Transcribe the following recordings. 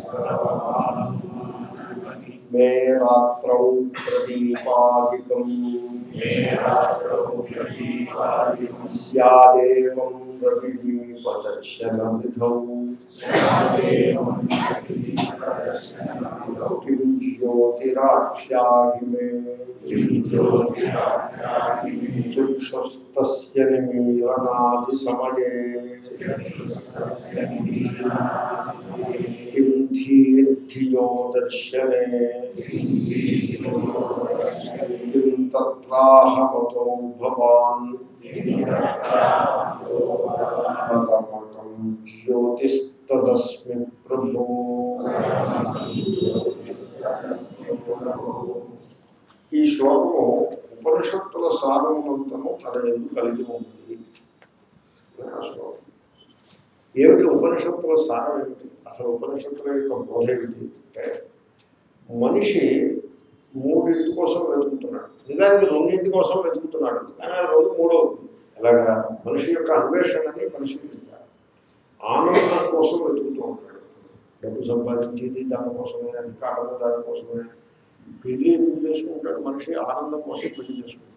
మే రాత్రౌ ప్రదీపాదికం స్యాదేవం ప్రదీపదర్శన విధౌ కిం జ్యోతిరాఖ్యాహి మే చక్షుస్తస్య నిమీలనాది సమయే కిం ధీర్ధియో దర్శనే కిం తత్రాహమతో భవాన్ పరమకం జ్యోతిస్తదస్మి ప్రభో ఈ శ్లోకము ఉపనిషత్తుల సారవంతము తన ఎందుకు కలిగి ఉంది ఆ శ్లోకం ఏమిటి ఉపనిషత్తుల సారం ఏమిటి అసలు ఉపనిషత్తుల యొక్క బోధ ఏమిటి అంటే మనిషి మూడింటి కోసం వెతుకుతున్నాడు నిజానికి రెండింటి కోసం వెతుకుతున్నాడు కానీ అది రెండు మూడో అలాగా మనిషి యొక్క అన్వేషణని పరిశీలించాలి ఆనందం కోసం వెతుకుతూ ఉంటాడు డబ్బు సంపాదించేది దానికోసమే అధికారం దానికోసమే పెళ్లి ఎందుకు చేసుకుంటాడు మనిషి ఆనందం కోసం పెళ్లి చేసుకుంటాడు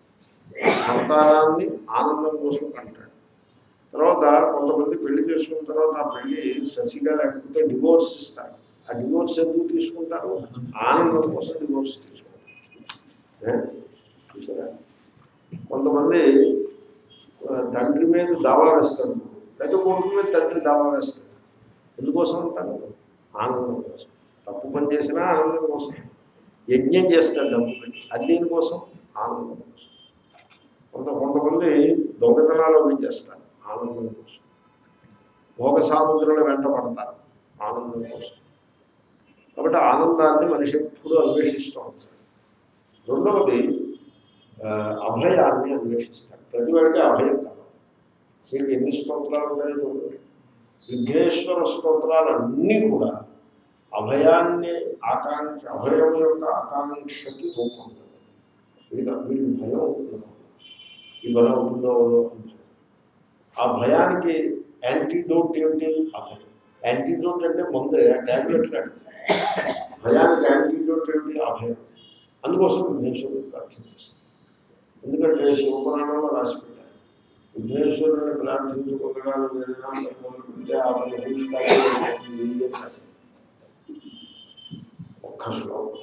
సంతానాన్ని ఆనందం కోసం కంటాడు తర్వాత కొంతమంది పెళ్లి చేసుకున్న తర్వాత ఆ పెళ్లి ససిగా లేకపోతే డివోర్స్ ఇస్తారు ఆ డివోర్స్ ఎందుకు తీసుకుంటారు ఆనందం కోసం డివోర్స్ తీసుకుంటారు ఏ? చూసారా కొంతమంది ఆ, తండ్రి మీద దావా వేస్తారు పెద్ద కొడుకు మీద తండ్రి దావా వేస్తారు ఎందుకోసం అంటారు ఆనందం కోసం తప్పు పని చేసినా ఆనందం కోసం యజ్ఞం చేస్తాడు డబ్బు పెట్టి అది దేనికోసం ఆనందం కోసం కొంత కొంతమంది దొంగతనాలు అవి చేస్తారు ఆనందం కోసం భోగ సాముద్రుల వెంట పడతారు ఆనందం కోసం కాబట్టి ఆనందాన్ని మనిషి ఎప్పుడూ అన్వేషిస్తూ ఉంటాడు రెండవది ఆ, అభయాన్ని అన్వేషిస్తాడు ప్రతివాడికి అభయం కావాలి మీకు ఎన్ని స్తోత్రాలు ఉన్నాయో చూడండి విఘ్నేశ్వర స్తోత్రాలన్నీ కూడా అభయాన్ని ఆకాంక్ష అభయం యొక్క ఆకాంక్షకి రూపం వీడికి వీడికి భయం అవుతుంది ఈ బలం అవుతుందో అవుదో అని భయం. ఆ భయానికి యాంటీడోట్ ఏమిటి అభయం యాంటీడోట్ అంటే ముందే ట్యాబ్లెట్ లాంటి భయానికి యాంటీడోట్ ఏమిటి అభయం అందుకోసం విఘ్నేశ్వరుడు ప్రార్థన చేస్తాం ఎందుకంటే శివపురాణంలో రాసి పెట్టారు విఘ్నేశ్వరుని ప్రార్థించుకోగా ఏదైనా మొదలుపెడితే ఆమె రాశారు ఒక్క శ్లోకం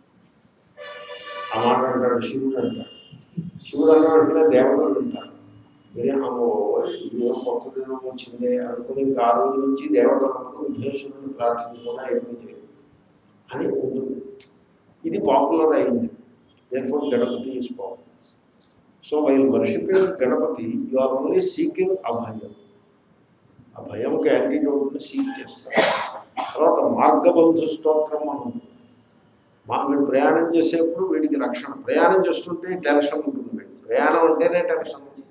ఆ మాట అంటాడు శివుడు అంటాడు శివుడు అన్నట్టుగా దేవతలు ఉంటారు మీరేమో ఇదేం కొత్త దినం వచ్చిందే అనుకుని ఇంకా ఆ రోజు నుంచి దేవతలకు విఘ్నేశ్వరుని ప్రార్థించకుండా ఏమీ చేయదు అని ఉంటుంది ఇది పాపులర్ అయింది దేనికోసం Ganapati is popular so while worshipping Ganapati you are only seeking అభయం ఆ భయంకి యాంటీడోట్ని సీక్ చేస్తారు తర్వాత మార్గబంధు స్తోత్రం అని ఉంటుంది మా వీడు ప్రయాణం చేసేప్పుడు వీడికి రక్షణ ప్రయాణం చేస్తుంటే టెన్షన్ ఉంటుంది వీడికి ప్రయాణం అంటేనే టెన్షన్ ఉంటుంది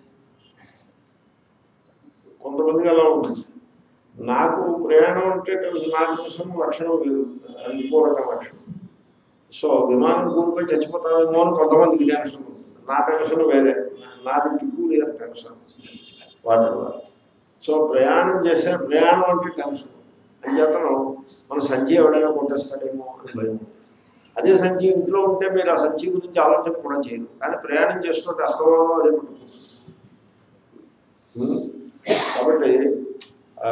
కొంతమందికి అలా ఉంటుంది నాకు ప్రయాణం అంటే టెన్షన్ నాకు టెన్షన్ లక్షణం లేదు అది ఇంకో రకం లక్షణం సో విమానం కూలిపోయి చచ్చిపోతామేమో అని కొంతమందికి టెన్షన్ ఉంటుంది నా టెన్షన్ వేరే నాది పిక్యూలియర్ టెన్షన్ వాటి సో ప్రయాణం చేసే ప్రయాణం అంటే టెన్షన్ అంచేతను మన సంచి ఎవడైనా కొట్టేస్తాడేమో అని భయం అదే సంచి ఇంట్లో ఉంటే మీరు ఆ సంచి గురించి ఆలోచన కూడా చేయరు కానీ ప్రయాణం చేస్తుంటే అస్తమానం అదే పట్టుకుంటుంది ఉం? కాబట్టి ఆ,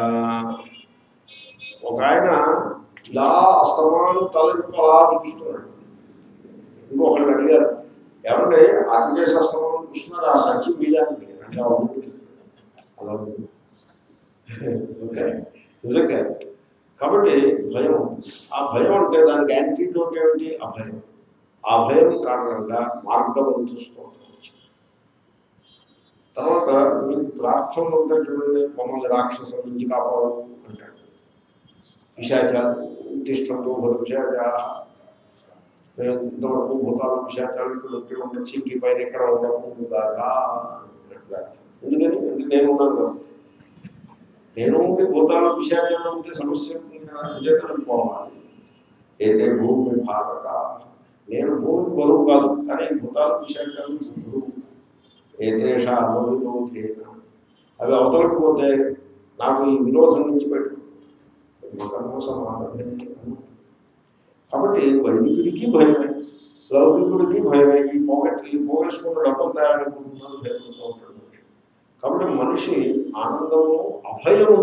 ఒక ఆయన ఇలా అస్తమానం తలెత్తుకు అలా చూస్తున్నాడు ఇంకొకళ్ళు అడిగారు ఏమంటే ఆర్టికేస్ అస్తమానం చూస్తున్నారు ఆ సంచి మీదానికి అంటే ఆ ఊరికి అలా ఉంది ఓకే నిజంగా కాబట్టి భయం ఆ భయం అంటే దానికి యాంటీడోట్ ఏమిటి అభయం ఆ భయం కారణంగా మార్గవంతు స్తోత్రం వచ్చింది తర్వాత మీకు ప్రార్థనలు ఉంటాయి చూడండి మమ్మల్ని రాక్షసుల నుంచి కాపాడు అంటాడు పిశాచాలు ఉద్దిష్టంతో భూత పిశాచా మేము ఇంతవరకు భూతాలు పిశాచాలు ఇక్కడ ఒకే ఉండొచ్చు ఇంక ఈ పైన ఎక్కడ ఉండకూడదు కాదా ఎందుకని అంటే నేను ఉన్నాను కాబట్టి నేను ఉంటే భూతాలు విషయాలు ఉంటే సమస్య విజయకరం పోవాలి ఏదే భూమి భారత నేను భూమికి బరువు కాదు కానీ భూతాలు విషయాలు బరువు ఏదేష అవిరోధేన అవి అవతలకు పోతే నాకు ఈ విరోధం నుంచి పెట్టు బ్రహ్మకర్మ సమాధమే కాబట్టి వైదికుడికి భయమే లౌకికుడికి భయమే ఈ పోగట్ ఈ పోగేసుకున్న డబ్బులు తయారనుకుంటున్నాడు భయపడుతూ ఉంటాడు మనిషి. కాబట్టి మనిషి ఆనందము అభయము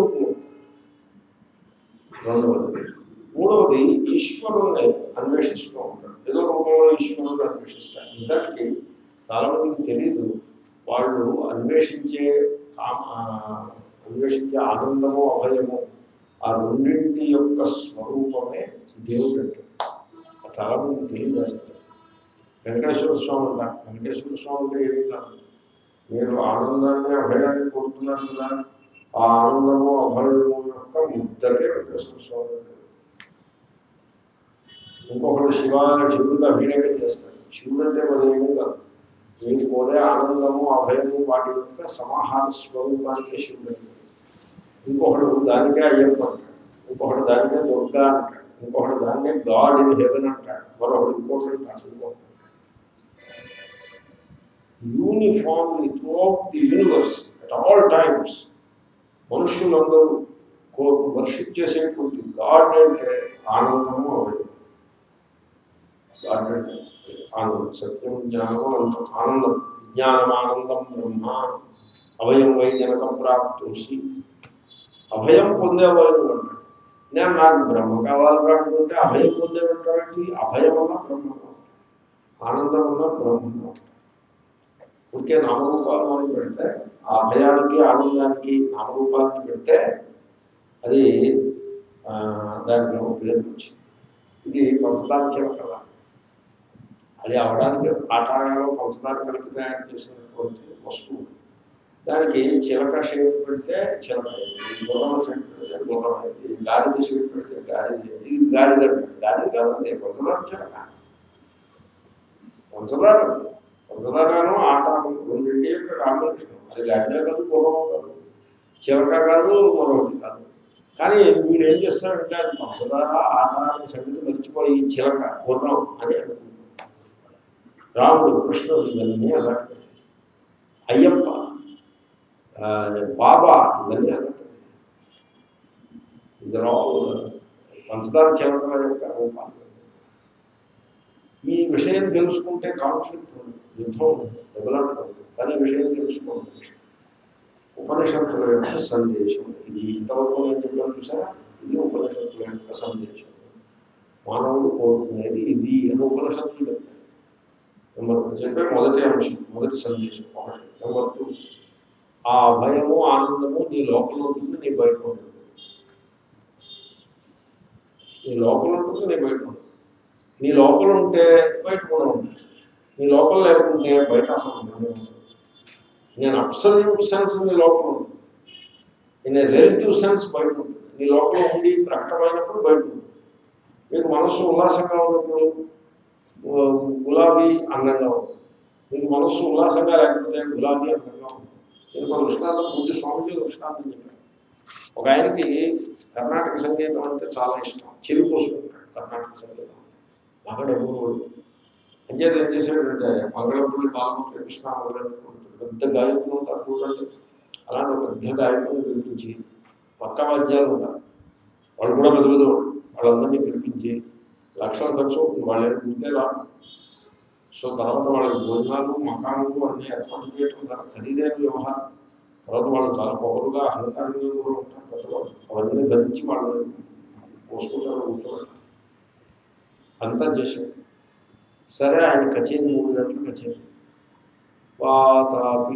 రెండవది మూడవది ఈశ్వరుణ్ణి అన్వేషిస్తూ ఉంటాడు ఏదో రూపంలో ఈశ్వరుడు అన్వేషిస్తాడు నిజానికి చాలా మందికి తెలియదు వాళ్ళు అన్వేషించే కామ- ఆ, అన్వేషించే ఆనందము అభయము ఆ రెండింటి యొక్క స్వరూపమే దేవుడు అంటే అది చాలా మందికి తెలియదు అసలు వెంకటేశ్వర స్వామి అంటారు వెంకటేశ్వర స్వామి అంటే ఏమి కాదు మీరు ఆనందాన్ని అభయాన్ని కోరుతున్నారు కదా ఆ ఆనందము అభయము యొక్క ముద్దకే వెంకటేశ్వర స్వామి అంటే ఇంకొకరు శివ శివుడిగా అభినయం చేస్తారు శివుడు అంటే మరి ఏమీ కాదు మీరు కోరే ఆనందము అభయము వాటి యొక్క సమాహార స్వరూపానికి శివుడు అంటారు. ఇంకొకడు దానికే అయ్యప్ప అంటాడు ఇంకొకడు దానికే దుర్గా అంటాడు ఇంకొకడు దాన్నే గాడ్ ఇన్ హెవెన్ అంటాడు మరొకడు ఇంకొకటి అంటాడు ఇంకొకటి uniformly throughout the universe at all times మనుషులందరూ కో వర్షిప్ చేసేటువంటి గాడ్ అంటే ఆనందము అభయం గాడ్ అంటే ఆనందం సత్యం జ్ఞానం అనంతం ఆనందం జ్ఞానం ఆనందం బ్రహ్మ అభయం వై జనకం ప్రాప్తోసి అభయం పొందేవాడు అంటాడు నేను నాకు బ్రహ్మ కావాలి అనుకుంటే అభయం పొందేమంటారంటే అభయం అన్న బ్రహ్మ ఆనందం అన్న బ్రహ్మ ఊరికే నామరూపాలు మనం పెడితే ఆ అభయానికి ఆనందానికి నామరూపాలను పెడితే అది ఆ, దానికి ఒక పేరు వచ్చింది ఇది పంచదార చిలకల అది అవడానికి ఆటాలలో పంచదార కలిపి తయారు చేసినటువంటి వస్తువు దానికి చిలక షేప్ పెడితే చిలక అయింది గుర్రం షేప్ పెడితే గుర్రం అయింది గాడిద షేప్ పెడితే గాడిద అయింది. ఇది గాడిద అంటారు. గాడిద కాదండి పంచదార చిలక పంచదార పంచదారను ఆట రెండింటి యొక్క కాంబినేషన్ అది గాడిద కాదు గుర్రం కాదు చిలక కాదు మరొకటి కాదు కానీ వీడు ఏం చేస్తాడంటే అది పంచదార ఆట అనే సంగతి మర్చిపోయి చిలక గుర్రం అని అనుకుంటాడు రాముడు కృష్ణుడు ఇవన్నీ అలాంటి అయ్యప్ప ఆ, బాబా ఇవన్నీ అలాంటి ఇద్దరు పంచదార చిలకల యొక్క రూపాలు ఈ విషయం తెలుసుకుంటే కాన్ఫ్లిక్ట్ ఉంది యుద్ధం ఉంది డెవలప్మెంట్ ఉంది కానీ ఈ విషయం తెలుసుకోండి ఉపనిషత్తుల యొక్క సందేశం ఇది ఇంతవరకు నేను చెప్పాను చూసారా ఇది ఉపనిషత్తుల యొక్క సందేశం మానవుడు కోరుకునేది ఇది అని ఉపనిషత్తులు చెప్తాయి నెంబర్ చెప్పే మొదటి అంశం మొదటి సందేశం ఒకటి నెంబర్ టూ ఆ భయము ఆనందము నీ లోపల ఉంటుంది నీ బయట ఉంటుంది నీ లోపల ఉంటుంది నీ బయట ఉంటుంది నీ లోపల ఉంటే బయట కూడా ఉంటుంది నీ లోపల లేకుంటే బయట అసలు ఉండనే ఉండదు. నేను అబ్సల్యూట్ సెన్స్ నీ లోపల ఉంది నేను రిలేటివ్ సెన్స్ బయట ఉంటుంది నీ లోపల ఉండి ప్రకటమైనప్పుడు బయట ఉంటుంది మీకు మనస్సు ఉల్లాసంగా ఉన్నప్పుడు ఆ, గులాబీ అందంగా ఉంటుంది మీకు మనస్సు ఉల్లాసంగా లేకపోతే గులాబీ అందంగా ఉంటుంది నేను ఒక దృష్టాంతం పూజ స్వామిజీ దృష్టాంతం చెప్పాను ఒక ఆయనకి కర్ణాటక సంగీతం అంటే చాలా ఇష్టం చెవి పోసుకుంటాడు కర్ణాటక సంగీతం బాగా డబ్బు అంచేది ఏం చేశాడంటే మంగళపూడి బాలముఖ కృష్ణ మొదలైన పెద్ద గాయకులు ఉంటారు చూడండి అలాంటి ఒక పెద్ద గాయకులు పిలిపించి పక్క వాద్యాలు ఉంటారు వాళ్ళు కూడా బతుకుతాడు వాళ్ళందరినీ పిలిపించి లక్షల ఖర్చు అవుతుంది వాళ్ళు ఏం ఉంటే రాదు సో తర్వాత వాళ్ళకి భోజనాలు మకానాలు అన్ని ఏర్పాటు చేయడం చాలా ఖరీదైన వ్యవహారం తర్వాత వాళ్ళు చాలా పొగరుగా అహంకారంగా కూడా ఉంటారు పెద్దవాళ్ళు అవన్నీ ధరించి వాళ్ళు పోసుకుంటారు కూర్చోబెట్టారు అంతా చేశాడు సరే ఆయన కచేరీ మూడు గంటలు కచేరీ వాతాపి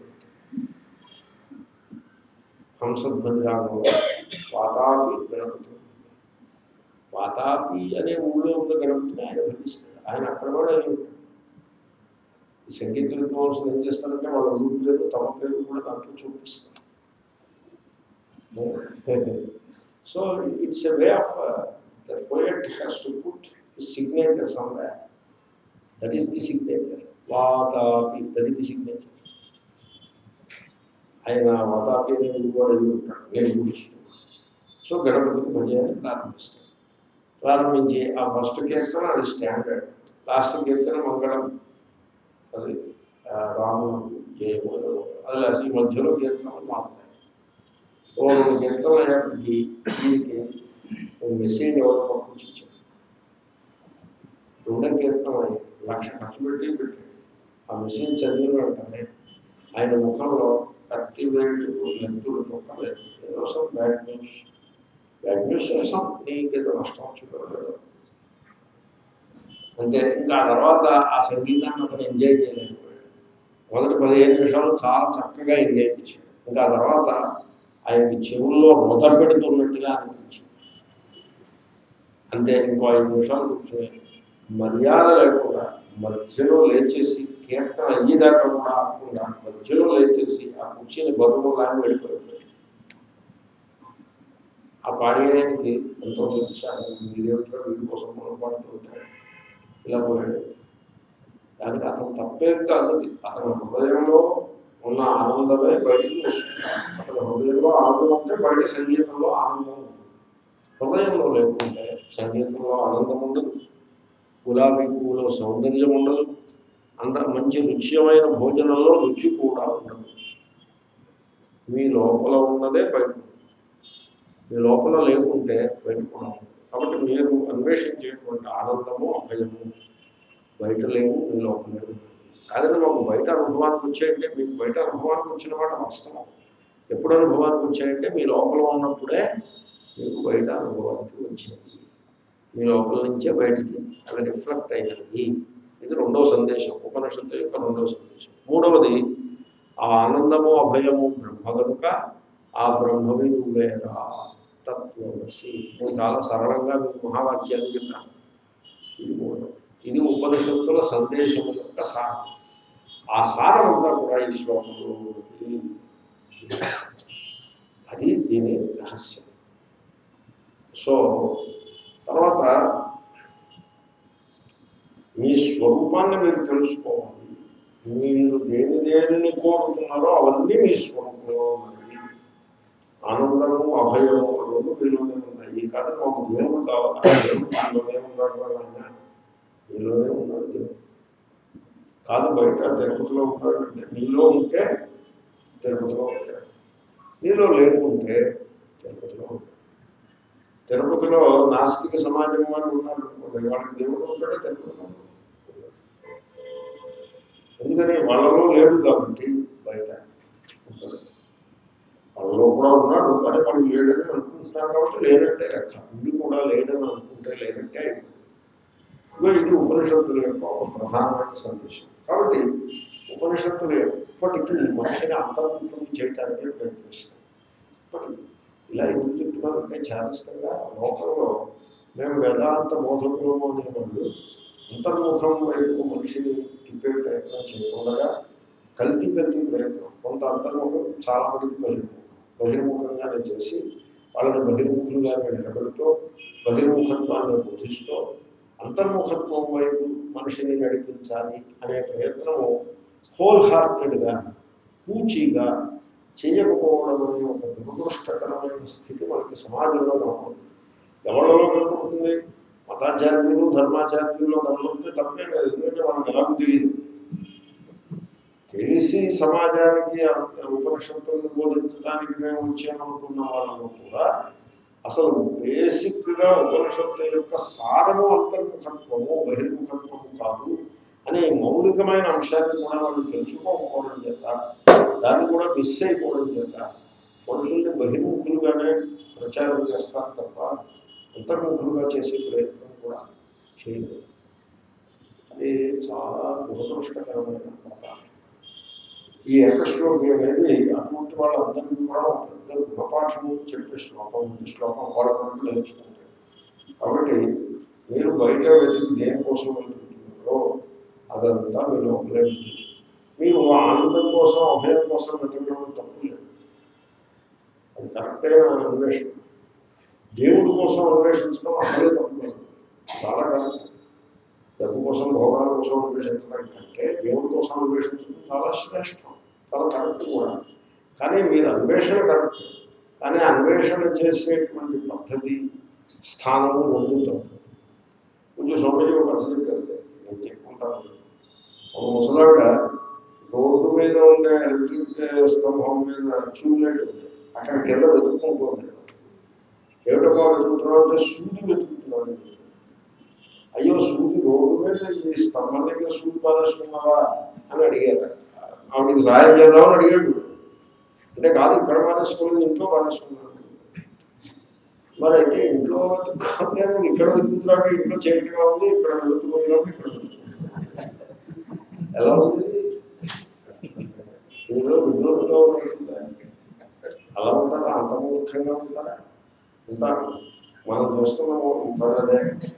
హంసధ్వని రాగంలో వాతాపి గణపతి వాతాపి అనే ఊళ్ళో ఉన్న గణపతిని ఆయన భజిస్తాడు ఆయన అక్కడ కూడా అయి ఉంటాడు. ఈ సంగీత విద్వాంసులు ఏం చేస్తారంటే వాళ్ళ ఊరి పేరు తమ పేరు కూడా దాంట్లో చూపిస్తారు so it's a way of the poet has to put signature somewhere that is the signature Vatapi that is the signature ఆయన వాతాపి అనే ఊరు కూడా అయి ఉంటాడు నేను గురించి సో గణపతికి భజన ప్రారంభిస్తాడు ప్రారంభించి ఆ ఫస్ట్ కీర్తన అది స్టాండర్డ్ లాస్ట్ కీర్తన మంగళం అది ఆ, రాముడు జయము అది ఈ మధ్యలో కీర్తనలు మారుతాయి ఓ రెండు కీర్తనలు అయ్యేప్పటికీ దీనికి ఓ మెసేజ్ ఎవరు పంపించి ఇచ్చారు రెండో కీర్తన లక్ష ఖర్చు పెట్టి పెట్టాడు ఆ మెసేజ్ చదివిన వెంటనే ఆయన ముఖంలో యాక్టివేట్ లెంతులు మొక్కలేదు ఏదో some bad news bad news చేసాం నీకేదో నష్టం వచ్చిందో అంటే ఇంకా ఆ తర్వాత ఆ సంగీతాన్ని అతను ఎంజాయ్ చేయలేకపోయాడు మొదటి పదిహేను నిమిషాలు చాలా చక్కగా ఎంజాయ్ చేశాడు ఇంకా ఆ తర్వాత ఆయనకి చెవుల్లో మొద పెడుతున్నట్టుగా అనిపించింది అంతే ఇంకో ఐదు నిమిషాలు కూర్చొని మర్యాద లేకుండా మధ్యలో లేచేసి కీర్తన అయ్యేదాకా కూడా ఆకుండా మధ్యలో లేచేసి ఆ కుర్చీని బరువు కానీ వెళ్ళిపోయాడు ఆ పాడేయడానికి ఎంతో తెలుసాను మీరేమిటో వీడి కోసం పొరపాటు ఉంటాయి ఇలా పోయాడు దానికి అతను తప్పేం కాదు అతని హృదయంలో ఉన్న ఆనందమే బయటికి వస్తుంది అతని హృదయంలో ఆనందం ఉంటే బయట సంగీతంలో ఆనందం ఉంది హృదయంలో లేకుంటే సంగీతంలో ఆనందం ఉండదు గులాబీ పువ్వులో సౌందర్యం ఉండదు అంత మంచి రుచ్యమైన భోజనంలో రుచి కూడా ఉండదు మీ లోపల ఉన్నదే బయట ఉంది. మీ లోపల లేకుంటే బయట కూడా ఉండదు. కాబట్టి మీరు అన్వేషించేటువంటి ఆనందము అభయము బయట లేవు మీ లోపల లేవు కాదండి మాకు బయట అనుభవానికి వచ్చాయంటే మీకు బయట అనుభవానికి వచ్చిన మాట వాస్తవం ఎప్పుడు అనుభవానికి వచ్చాయంటే మీ లోపల ఉన్నప్పుడే మీకు బయట అనుభవానికి వచ్చింది మీ లోపల నుంచే బయటికి అవి రిఫ్లెక్ట్ అయినది ఇది రెండవ సందేశం ఉపనిషత్తు యొక్క రెండవ సందేశం మూడవది ఆ ఆనందము అభయము బ్రహ్మ కనుక ఆ బ్రహ్మవి నువ్వేరా తత్వమసి నేను చాలా సరళంగా మీకు మహావాక్యాన్ని చెప్పాను ఇది మూడవది ఇది ఉపనిషత్తుల సందేశము యొక్క సారం ఆ సారం అంతా కూడా ఈ శ్లోకంలో ఉంది. అది దీని రహస్యం సో తర్వాత మీ స్వరూపాన్ని మీరు తెలుసుకోవాలి మీరు దేని దేనిని కోరుతున్నారో అవన్నీ మీ స్వరూపంలో ఉన్నాయి ఆనందము అభయము రెండు మీలోనే ఉన్నాయి కానీ మాకు దేవుడు కావాలి ఆ దేవుడు మీలోనే ఉన్నాడు కదా ఆయన మీలోనే ఉన్నాడు దేవుడు కాదు బయట తిరుపతిలో ఉన్నాడు అంటే నీలో ఉంటే తిరుపతిలో ఉంటాడు నీలో లేకుంటే తిరుపతిలో ఉంటాడు తిరుపతిలో నాస్తిక సమాజం వాళ్ళు ఉన్నారు అనుకోండి వాళ్ళకి దేవుడు ఉంటాడే తిరుపతిలో ఎందుకని వాళ్ళలో లేడు కాబట్టి బయట ఉంటాడు. వాళ్ళలో కూడా ఉన్నాడు కానీ వాళ్ళు లేడని అనుకుంటున్నారు కాబట్టి లేనట్టే కళ్ళు కూడా లేడని అనుకుంటే లేనట్టే ఇదిగో ఇది ఉపనిషత్తుల యొక్క ఒక ప్రధానమైన సందేశం కాబట్టి ఉపనిషత్తులు ఎప్పటికీ మనిషిని అంతర్ముఖం చేయడానికి ప్రయత్నిస్తాయి ఇప్పటికీ ఇలా ఎందుకు చెప్తున్నారంటే చారిస్తంగా లోకంలో మేము వేదాంత బోధకులము అనే వాళ్ళు అంతర్ముఖం వైపు మనిషిని తిప్పే ప్రయత్నం చేయకుండా కల్తీ కల్తీ ప్రయత్నం కొంత అంతర్ముఖం చాలా మందికి బహిర్ముఖం బహిర్ముఖంగానే చేసి వాళ్ళని బహిర్ముఖులుగానే నిలబెడుతూ బహిర్ముఖత్వాన్ని బోధిస్తూ అంతర్ముఖత్వం వైపు మనిషిని నడిపించాలి అనే ప్రయత్నము హోల్ హార్టెడ్గా పూచీగా చేయకపోవడం అనే ఒక దురదృష్టకరమైన స్థితి మనకి సమాజంలో కనపడుతుంది ఎవరిలో కనపడుతుంది మతాచార్యులు ధర్మాచార్యులు కనపడితే తప్పే లేదు ఎందుకంటే మనకు ఎలాగో తెలియదు తెలిసి సమాజానికి అంత ఉపనిషత్తులను బోధించడానికి మేము వచ్చామనుకున్న వాళ్ళము కూడా అసలు బేసిక్గా ఉపనిషత్తు యొక్క సారము అంతర్ముఖత్వము బహిర్ముఖత్వము కాదు అనే మౌలికమైన అంశాన్ని కూడా వాళ్ళు తెలుసుకోకపోవడం చేత దాన్ని కూడా మిస్ అయిపోవడం చేత మనుషుల్ని బహిర్ముఖులుగానే ప్రచారం చేస్తారు తప్ప అంతర్ముఖులుగా చేసే ప్రయత్నం కూడా చేయలేదు అది చాలా దురదృష్టకరమైన కథ ఈ ఏకశ్లోకి అనేది అటువంటి వాళ్ళందరికీ కూడా ఒక పెద్ద గుణపాఠము చెప్పే శ్లోకం ఈ శ్లోకం వాళ్ళ కొరకు నేర్చుకుంటారు కాబట్టి మీరు బయట వెతికి దేనికోసం వెతుకుతున్నారో అదంతా మీ లోపలే ఉంది మీరు ఆనందం కోసం అభయం కోసం వెతకడం తప్పు లేదు అది కరెక్టైన అన్వేషణ దేవుడి కోసం అన్వేషించడం అసలే తప్పు లేదు చాలా కరెక్ట్ డబ్బు కోసం భోగాల కోసం అన్వేషించడం కంటే దేవుడి కోసం అన్వేషించడం చాలా శ్రేష్టం చాలా కరెక్ట్ కూడా కానీ మీరు అన్వేషణ కరెక్ట్ కానీ అన్వేషణ చేసేటువంటి పద్ధతి స్థానము రెండు తప్పు కొంచెం సౌమ్యం ఒక అసలు చెప్పారు నేను చెప్పుకుంటాను ఒక ముసలావిడ రోడ్డు మీద ఉండే ఎలక్ట్రిక్ స్తంభం మీద ట్యూబ్ లైట్ ఉంది అక్కడ కింద వెతుక్కుంటూ ఉంటాడు ఏమిటమ్మా వెతుకుతున్నావు అంటే సూది వెతుకుతున్నాను అయ్యో సూది రోడ్డు మీద ఈ స్తంభం దగ్గర సూది పారేసుకున్నావా అని అడిగారు ఆవిడకి సహాయం చేద్దామని అడిగాడు అంటే కాదు ఇక్కడ పారేసుకోలేదు ఇంట్లో పారేసుకున్నాను మరి అయితే ఇంట్లో వెతుక్కోవాలి ఇక్కడ వెతుకుతున్నాడు ఇంట్లో చీకటిగా ఉంది ఇక్కడ వెతుకుతున్నాడు ఇక్కడ వెతుకుతున్నాడు. ఎలా ఉంది ఏదో విడ్డూరంగా ఉంటుందా అలా ఉంటారా అంత ముఖ్యంగా ఉంటారా ఉంటారు మనం చూస్తున్నాము ఉంటాడే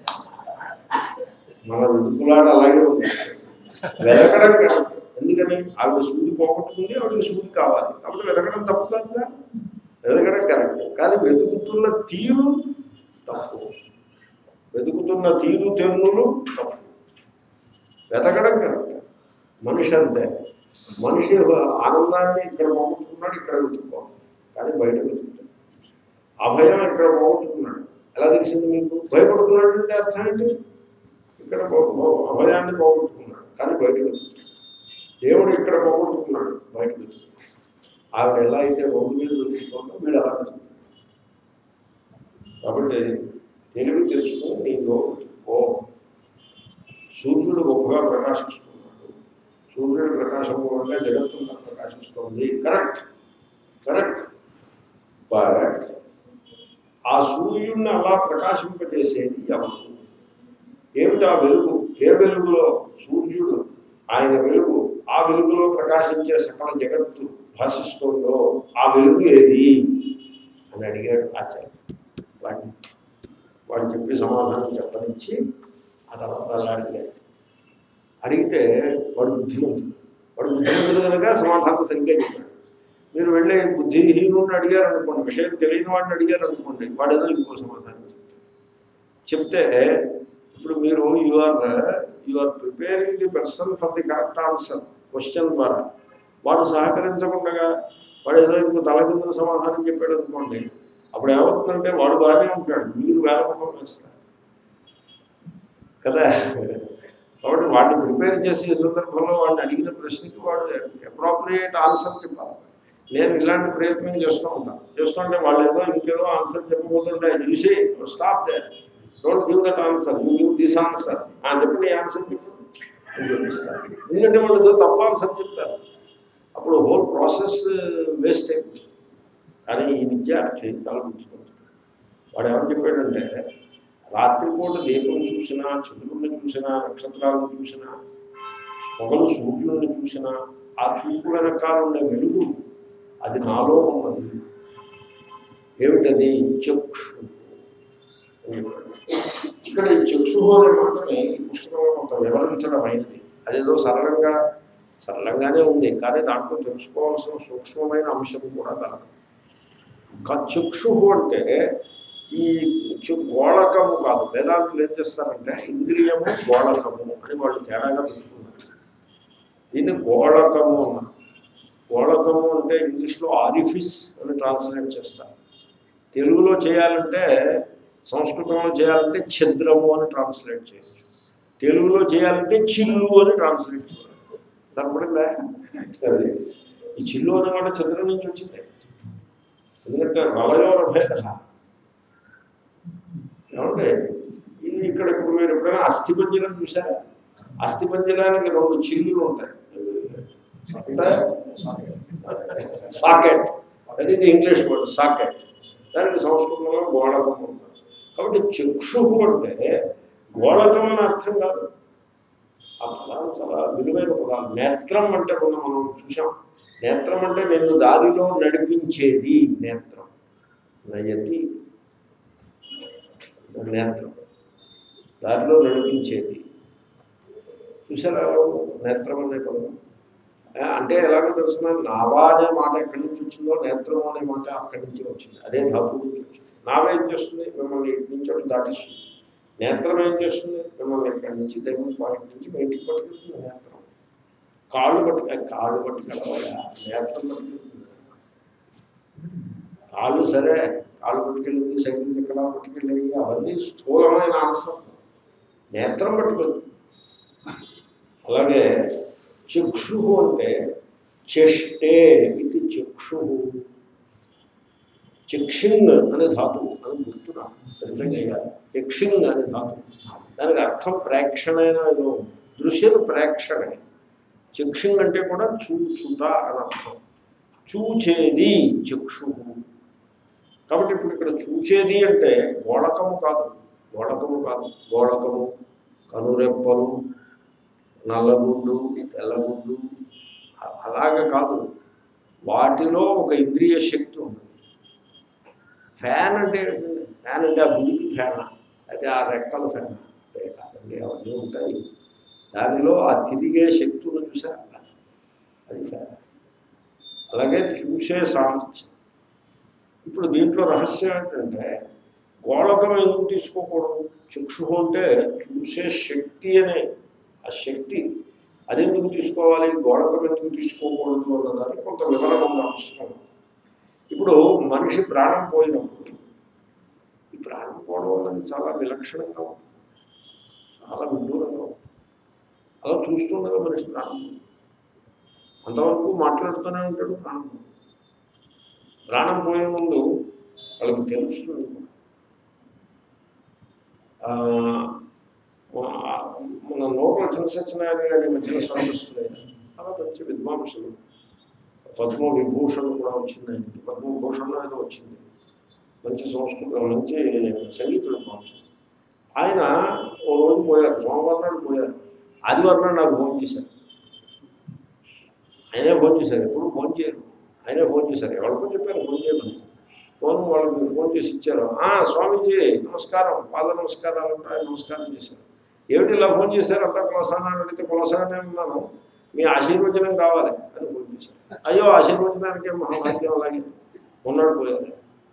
మన వెతుకులాట అలాగే ఉంది వెతకడం కాదు. ఎందుకని ఆవిడ సూది పోగొట్టుకుంది ఆవిడకి సూది కావాలి కాబట్టి వెతకడం తప్పు కాదుగా వెతకడం కరెక్ట్ కానీ వెతుకుతున్న తీరు తప్పు వెతుకుతున్న తీరు తెన్నులు తప్పు వెతకడం కరెక్ట్ మనిషి అంతే మనిషి ఆనందాన్ని ఇక్కడ పోగొట్టుకున్నాడు ఇక్కడ వెతుక్కోవాలి కానీ బయట వెతుకుతాడు అభయం ఇక్కడ పోగొట్టుకున్నాడు ఎలా తెలిసింది మీకు భయపడుతున్నాడు అంటే అర్థం ఏంటి ఇక్కడ పో- పో- అభయాన్ని పోగొట్టుకున్నాడు కానీ బయట వెతుకుతాడు దేవుడు ఇక్కడ పోగొట్టుకున్నాడు బయట వెతుకుతాడు ఆవిడ ఎలా అయితే రోడ్డు మీద వెతుకుతుందో వీడు అలా వెతుకుతాడు కాబట్టి తెలివి తెలుసుకుని నీలో ఓ సూర్యుడు గొప్పగా ప్రకాశిస్తున్నాడు సూర్యుడు ప్రకాశం వల్ల జగత్తుగా ప్రకాశిస్తోంది కరెక్ట్ కరెక్ట్ బట్ ఆ సూర్యుడిని అలా ప్రకాశింపజేసేది ఎవరు ఏమిటి ఆ వెలుగు ఏ వెలుగులో సూర్యుడు ఆయన వెలుగు ఆ వెలుగులో ప్రకాశించే సకల జగత్తు భాషిస్తోందో ఆ వెలుగు ఏది అని అడిగాడు ఆచార్య వాడిని వాడు చెప్పి సమాధానం చెప్పనిచ్చి ఆ తర్వాత అలా అడిగాడు అడిగితే వాడు బుద్ధిమంతుడు వాడు బుద్ధిమంతుడు కనుక సమాధానం సరిగ్గా చెప్పాడు మీరు వెళ్ళి బుద్ధిహీనుడిని అడిగారు అనుకోండి విషయం తెలియని వాడిని అడిగారు అనుకోండి వాడు ఏదో ఇంకో సమాధానం చెప్తాడు చెప్తే ఇప్పుడు మీరు you are you are preparing the person for the correct answer question ద్వారా వాడు సహకరించకుండా వాడు ఏదో ఇంకో తలకిందుల సమాధానం చెప్పాడు అనుకోండి అప్పుడు ఏమవుతుందంటే వాడు బాగానే ఉంటాడు మీరు వేలముఖం వేస్తారు కదా కాబట్టి వాడిని ప్రిపేర్ చేసే సందర్భంలో వాడిని అడిగిన ప్రశ్నకి వాడు అప్రోప్రియేట్ ఆన్సర్ చెప్పాలి నేను ఇలాంటి ప్రయత్నం చేస్తూ ఉంటాను చేస్తుంటే వాళ్ళు ఏదో ఇంకేదో ఆన్సర్ చెప్పబోతుంటే చూసి stop they don't give that answer you give this answer చెప్పండి ఆన్సర్ చెప్పు అని చూపిస్తారు ఎందుకంటే వాళ్ళు ఏదో తప్ప ఆన్సర్ చెప్తారు అప్పుడు హోల్ ప్రాసెస్ వేస్ట్ అయిపోతుంది కానీ ఈ విద్యార్థి చాలా గుర్తుకుంటాడు వాడు ఏమని చెప్పాడంటే రాత్రిపూట దీపం చూసినా చంద్రుడిని చూసినా నక్షత్రాలను చూసినా పొగలు సూర్యుడిని చూసినా ఆ చూపు వెనకాల ఉండే వెలుగు అది నాలో ఉన్నది ఏమిటది చక్షు అని చెప్పాడు. ఇక్కడ ఈ చక్షు అనే మాటని ఈ పుస్తకంలో కొంత వివరించడం అయింది అదేదో సరళంగా సరళంగానే ఉంది కానీ దాంట్లో తెలుసుకోవాల్సిన సూక్ష్మమైన అంశం కూడా కలదు క- చక్షు అంటే ఈ చు- గోళకము కాదు వేదాంతులు ఏం చేస్తారంటే ఇంద్రియము గోళకము అని వాళ్ళు తేడాగా పెట్టుకున్నారు దీన్ని గోళకము అన్నారు గోళకము అంటే ఇంగ్లీష్లో ఆరిఫిస్ అని ట్రాన్స్లేట్ చేస్తారు తెలుగులో చేయాలంటే సంస్కృతంలో చేయాలంటే ఛిద్రము అని ట్రాన్స్లేట్ చేయొచ్చు తెలుగులో చేయాలంటే చిల్లు అని ట్రాన్స్లేట్ చేయొచ్చు సరిపడిందా అది ఈ చిల్లు అనే మాట ఛిద్రం నుంచి వచ్చింది ఎందుకంటే వలయోర భేద ఏమంటే ఇది ఇక్కడ ఇప్పుడు మీరు ఎప్పుడైనా అస్థిపంజరం చూసారా అస్థిపంజరానికి రెండు చిల్లులు ఉంటాయి ఉంటాయా? సాకెట్ అది ఇది ఇంగ్లీష్ వర్డ్ సాకెట్ దానికి సంస్కృతంలో గోళకం ఉంటుంది కాబట్టి చక్షు అంటే గోళకం అని అర్థం కాదు ఆ పదాలు చాలా విలువైన పదాలు నేత్రం అంటే మొన్న మనం చూసాం నేత్రం అంటే నిన్ను దారిలో నడిపించేది నేత్రం నయతి నేత్రం దారిలో నడిపించేది చూసారా నేత్రం అనే పదం ఆ, అంటే ఎలాగో తెలుసిన నావా అనే మాట ఎక్కడి నుంచి వచ్చిందో నేత్రం అనే మాట అక్కడి నుంచి వచ్చింది అదే ధాతు నుంచి వచ్చింది నావ ఏం చేస్తుంది మిమ్మల్ని ఇటు నుంచి అటు దాటిస్తుంది నేత్రం ఏం చేస్తుంది మిమ్మల్ని ఇక్కడి నుంచి దగ్గర పాయింట్ నుంచి బయటికి పట్టుకెళ్తుంది నేత్రం కాళ్ళు పట్టుక కాళ్ళు పట్టుకెళ్ళవా నేత్రం పట్టుకెళ్తుంది కాళ్ళు సరే కాళ్ళు పట్టుకెళ్ళింది సైకిల్ ఎక్కడ పట్టుకెళ్ళేవి అవన్నీ స్థూలమైన ఆన్సర్ నేత్రం పట్టుకెళ్తుంది అలాగే చక్షు అంటే చెష్టే ఇది చక్షు చిక్షింగ్ అనే ధాతువు అని గుర్తున్నా సరిగ్గా చిక్షింగ్ అనే ధాతువు దానికి అర్థం ప్రేక్షణైన ఏదో ఉంది. దృశ్యం ప్రేక్షణే చక్షుంగ్ అంటే కూడా చూచుట అని అర్థం చూచేది చక్షు కాబట్టి ఇప్పుడు ఇక్కడ చూచేది అంటే గోళకము కాదు గోళకము కాదు గోళకము కనురెప్పలు నల్లగుండు తెల్లగుండు అ- అలాగ కాదు వాటిలో ఒక ఇంద్రియ శక్తి ఉంది ఫ్యాన్ అంటే ఏంటండి? ఫ్యాన్ అంటే ఆ గుడికి ఫ్యానా అయితే ఆ రెక్కల ఫ్యాన్ అంటే కాదండి అవన్నీ ఉంటాయి దానిలో ఆ తిరిగే శక్తులు చూసారా అది ఫ్యాన్ అలాగే చూసే సామర్థ్యం ఇప్పుడు దీంట్లో రహస్యం ఏంటంటే గోళకం ఎందుకు తీసుకోకూడదు చక్షు అంటే చూసే శక్తి అనే ఆ శక్తి అది ఎందుకు తీసుకోవాలి గోళకం ఎందుకు తీసుకోకూడదు అన్నదానికి కొంత వివరణ ఉంది అవసరం ఇప్పుడు మనిషి ప్రాణం పోయినప్పుడు ఈ ప్రాణం పోవడం అనేది చాలా విలక్షణంగా ఉంది చాలా విదూరంగా ఉంది అలా చూస్తుండగా మనిషి ప్రాణం పోయింది. అంతవరకు మాట్లాడుతూనే ఉంటాడు ప్రాణం పోయింది. ప్రాణం పోయే ముందు వాళ్ళకి తెలుస్తుంది ఆ, మన లోపల చిన్న సత్యనారాయణ గారి మధ్యన స్వామిస్తున్నాయి చాలా మంచి విద్వాంసులు పద్మ విభూషణ్ కూడా వచ్చింది ఆయనకి పద్మభూషణ్ ఏదో వచ్చింది మంచి సంస్కృతం మంచి సంగీత విద్వాంసులు ఆయన ఓ రోజు పోయారు సోమవారం నాడు పోయారు ఆదివారం నాడు నాకు ఫోన్ చేశారు ఆయనే ఫోన్ చేశారు ఎప్పుడు ఫోన్ చేయరు ఆయనే ఫోన్ చేశారు ఎవరికో చెప్పారు ఫోన్ చేయమని ఫోన్ వాళ్ళకి ఫోన్ చేసి ఇచ్చారు "ఆ, స్వామీజీ నమస్కారం పాద నమస్కారాలు అంటే ఆయన నమస్కారం చేశారు ఏమిటి ఇలా ఫోన్ చేశారు అంతా కులసానా అని అడిగితే కులసానే ఉన్నాను మీ ఆశీర్వచనం కావాలి అని ఫోన్ చేశారు అయ్యో ఆశీర్వచనానికి మహాభాగ్యం అలాగే ఉన్నాడు పోయారు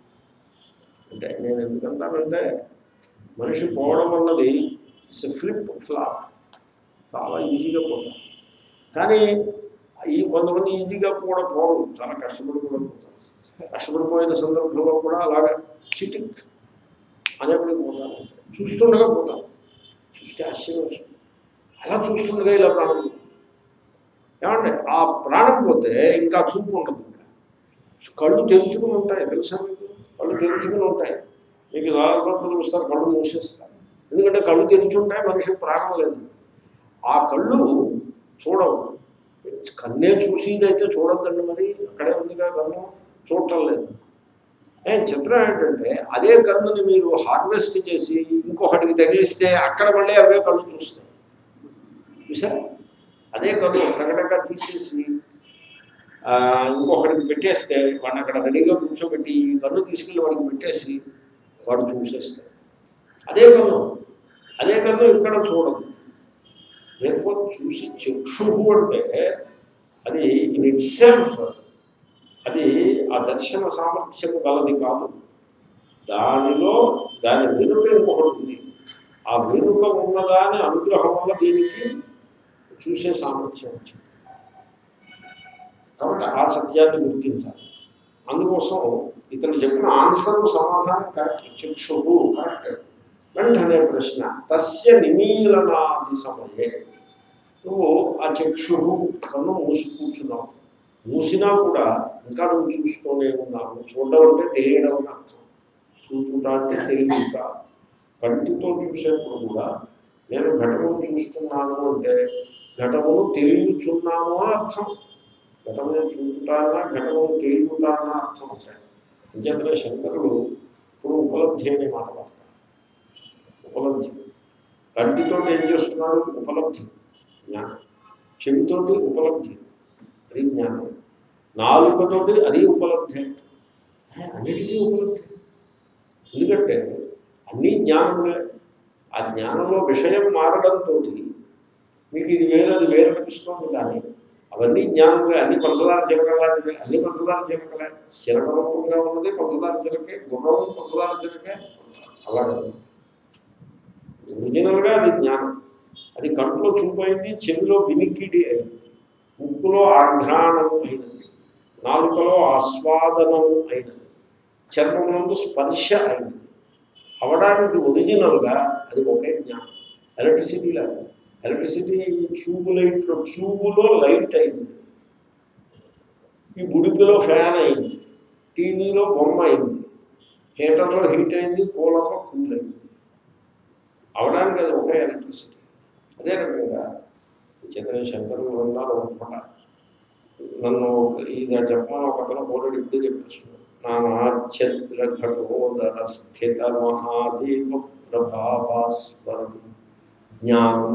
అంటే నేను ఎందుకంటానంటే మనిషి పోవడం అన్నది ఇట్స్ ఫ్లిప్ ఫ్లాప్ చాలా ఈజీగా పోతాం కానీ ఈ కొంతమంది ఈజీగా కూడా పోరు చాలా కష్టపడి కూడా పోతారు కష్టపడిపోయిన సందర్భంలో కూడా అలాగా చిటిక్ అనేప్పటికి పోతాను చూస్తుండగా పోతాను చూస్తే ఆశ్చర్యం వస్తుంది అలా చూస్తుండగా ఇలా ప్రాణం పోతుంది. ఏమంటే ఆ ప్రాణం పోతే ఇంకా చూపు ఉంటుంది ఇంకా కళ్ళు తెరుచుకుని ఉంటాయి తెలుసా మీకు కళ్ళు తెరుచుకుని ఉంటాయి మీకు దాదాపు చూస్తారు కళ్ళు మూసేస్తారు ఎందుకంటే కళ్ళు తెరిచి ఉంటాయి మనిషి ప్రాణం లేదు ఆ కళ్ళు చూడవు కన్నే చూసిందైతే చూడొద్దండి మరి అక్కడే ఉందిగా కన్ను చూడటం లేదు ఏ చిత్రం ఏంటంటే అదే కన్నుని మీరు హార్వెస్ట్ చేసి ఇంకొకటికి తగిలిస్తే అక్కడ మళ్ళీ అవే కళ్ళు చూస్తాయి చూసారా అదే కన్ను టగటగా తీసేసి ఆ, ఇంకొకటికి పెట్టేస్తే వాడిని అక్కడ రెడీగా కూర్చోబెట్టి ఈ కన్ను తీసుకెళ్ళి వాడికి పెట్టేసి వాడు చూసేస్తాడు అదే కన్ను అదే కన్ను ఇక్కడ చూడదు లేకపోతే చూసి చక్షువు అంటే అది ఇన్ ఇట్ సెల్ఫ్ అది ఆ దర్శన సామర్థ్యం గలది కాదు దానిలో దాని వెనుక ఇంకొకటి ఉంది ఆ వెనుక ఉన్నదాని అనుగ్రహం వల్ల దీనికి చూసే సామర్థ్యం వచ్చింది కాబట్టి ఆ సత్యాన్ని గుర్తించాలి అందుకోసం ఇతను చెప్పిన ఆన్సర్ సమాధానం కరెక్ట్ చక్షువు కరెక్ట్ వెంటనే ప్రశ్న తస్య నిమీలనాది సమయే నువ్వు ఆ చక్షు కన్ను మూసి కూర్చున్నావు మూసినా కూడా ఇంకా నువ్వు చూస్తూనే ఉన్నావు చూడడం అంటే తెలియడం అని అర్థం చూచుట అంటే తెలియట కంటితో చూసేప్పుడు కూడా నేను ఘటమును చూస్తున్నాను అంటే ఘటమును తెలియచున్నాము అని అర్థం ఘటమును చూచుటానా ఘటమును తెలియటానా అర్థం వచ్చాయి అంచేతనే శంకరుడు ఇప్పుడు ఉపలబ్ధి అనే మాట వాడతారు ఉపలబ్ధి కంటితో ఏం చేస్తున్నాడు ఉపలబ్ధి జ్ఞానం చెవితోటి ఉపలబ్ధి అది జ్ఞానం నాలుకతోటి అది ఉపలబ్ధి ఏ, అన్నిటికీ ఉపలబ్ధి ఎందుకంటే అన్నీ జ్ఞానములే ఆ జ్ఞానంలో విషయం మారడంతో మీకు ఇది వేరే అది వేరే అనిపిస్తుంది కానీ అవన్నీ జ్ఞానములే అన్ని పంచదార చిలక లాంటివి అన్ని పంచదార చిలకలే చిలక రూపంగా ఉన్నది పంచదార చిలకే గుర్రం పంచదార చిలకే అలాగే ఒరిజినల్గా అది జ్ఞానం అది కంట్లో చూపైంది చెవిలో వినికిడి అయింది ముక్కులో ఆఘ్రాణము అయినది నాలుకలో ఆస్వాదనము అయినది చర్మమునందు స్పర్శ అయినది అవడానికి ఒరిజినల్గా అది ఒకే జ్ఞానం ఎలక్ట్రిసిటీ లాగా ఎలక్ట్రిసిటీ ట్యూబ్ లైట్లో ట్యూబులో లైట్ అయింది ఈ బుడిపిలో ఫ్యాన్ అయింది టీవీలో బొమ్మ అయింది హీటర్లో హీట్ అయింది కూలర్లో కూల్ అయింది అవడానికి అది ఒకే ఎలక్ట్రిసిటీ అదే రకంగా చైతన్య శంకరులు ఉన్నారు అనుకుంటా నన్ను ఇది చెప్పమని ఒక అతను పోరాడు ఇప్పుడే చెప్పేస్తున్నాడు నానాచంద్రఘటోదర స్థిత మహాదేవ ప్రభావాస్వరం జ్ఞానం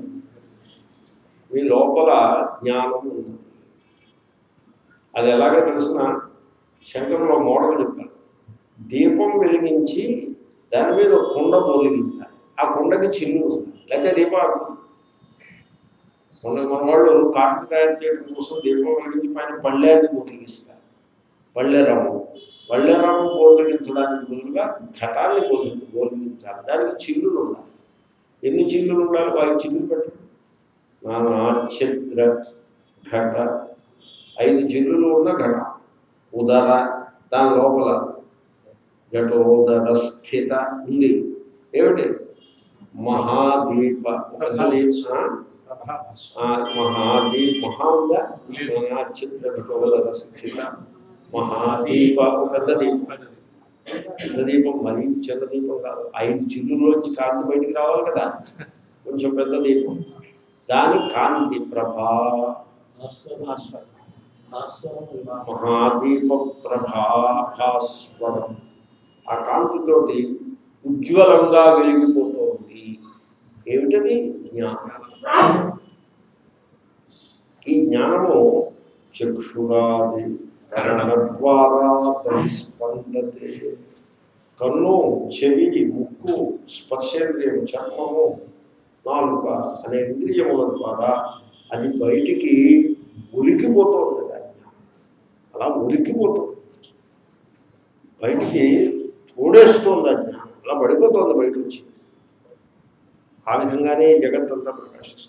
మీ లోపల జ్ఞానం ఉంది అది ఎలాగో తెలిసిన శంకరులో మోడల్ చెప్పారు దీపం వెలిగించి దాని మీద ఒక కుండ వెలిగించాలి ఆ కుండకి చిల్లు వస్తుంది లేకపోతే దీపం ఆడుతుంది మన మన వాళ్ళు కాటన్ తయారు చేయడం కోసం దీపం వెలిగించి పైన పళ్ళేని బోధిగిస్తారు పళ్ళెరాము పళ్ళెరాము బోధిగించడానికి బదులుగా ఘటాన్ని బోధి బోధిగించాలి దానికి చిల్లులు ఉండాలి ఎన్ని చిల్లులు ఉండాలి వారికి చిల్లులు పెట్టండి నానాఛద్ర ఘట ఐదు చిల్లులు ఉన్న ఘట ఉదర దాని లోపల ఘటోదర స్థిత ఉంది ఏమిటి మహాదీప ఒక దీప ఆ మహాదీప్ మహా ఉందా చిత్ర ఘటోదర స్థిత మహాదీప ఒక పెద్ద దీపం పెద్ద దీపం మరీ చిన్న దీపం కాదు ఐదు చిల్లులోంచి కాంతి బయటికి రావాలి కదా కొంచెం పెద్ద దీపం దాని కాంతి ప్రభా మహాదీప ప్రభాస్వరం ఆ కాంతితోటి ఉజ్వలంగా వెలిగిపోతోంది ఏమిటది జ్ఞానం ఈ జ్ఞానము చక్షురాది కరణ ద్వారా బహిస్పందతే కన్ను చెవి ముక్కు స్పర్శేంద్రియం చర్మము నాలుక అనే ఇంద్రియముల ద్వారా అది బయటికి ఉలికిపోతుంది దాని జ్ఞానం. అలా ఉలికిపోతుంది బయటికి తోడేస్తుంది ఆ జ్ఞానం అలా పడిపోతుంది బయట వచ్చి ఆ విధంగానే ఈ జగత్తంతా ప్రకాశిస్తుంది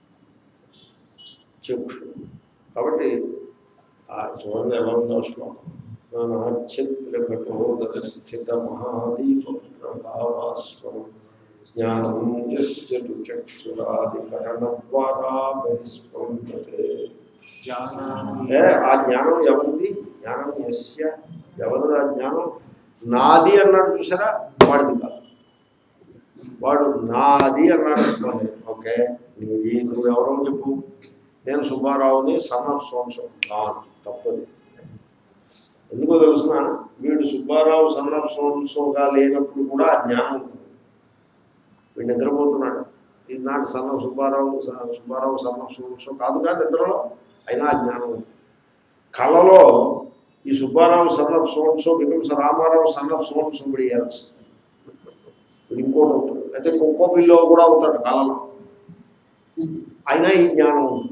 చక్షు కాబట్టి ఆ చూడండి ఎలా ఉందో శ్లోకం నానాచిత్రఘటోదర స్థిత మహాదీప ప్రభావాస్వరం జ్ఞానం యస్య తు చక్షురాదికరణ ద్వారా బహిస్పందతే ఏ ఆ జ్ఞానం ఎవరిది జ్ఞానం యస్య ఎవరిది ఆ జ్ఞానం నాది అన్నాడు చూసారా వాడిది కాదు వాడు నాది అన్నాడు అనుకోండి ఓకే నీది నువ్వు ఎవరో చెప్పు నేను సుబ్బారావుని సన్ ఆఫ్ సోంసం కాదు తప్పది ఎందుకో తెలుసిన వీడు సుబ్బారావు సన్ ఆఫ్ సోంసోగా లేనప్పుడు కూడా ఆ జ్ఞానం ఉంటుంది వీడు నిద్రపోతున్నాడు ఇది నాట్ సన్ ఆఫ్ సుబ్బారావు స- సుబ్బారావు సన్ ఆఫ్ సోంసో కాదు కాదు నిద్రలో అయినా ఆ జ్ఞానం ఉంది కళలో ఈ Subbarao son of so and so becomes Ramarao son of so and so బిడియాల్సి వీడు ఇంకోటి అవుతాడు అయితే కుక్క పిల్లో కూడా అవుతాడు కళలో అయినా ఈ జ్ఞానం ఉంది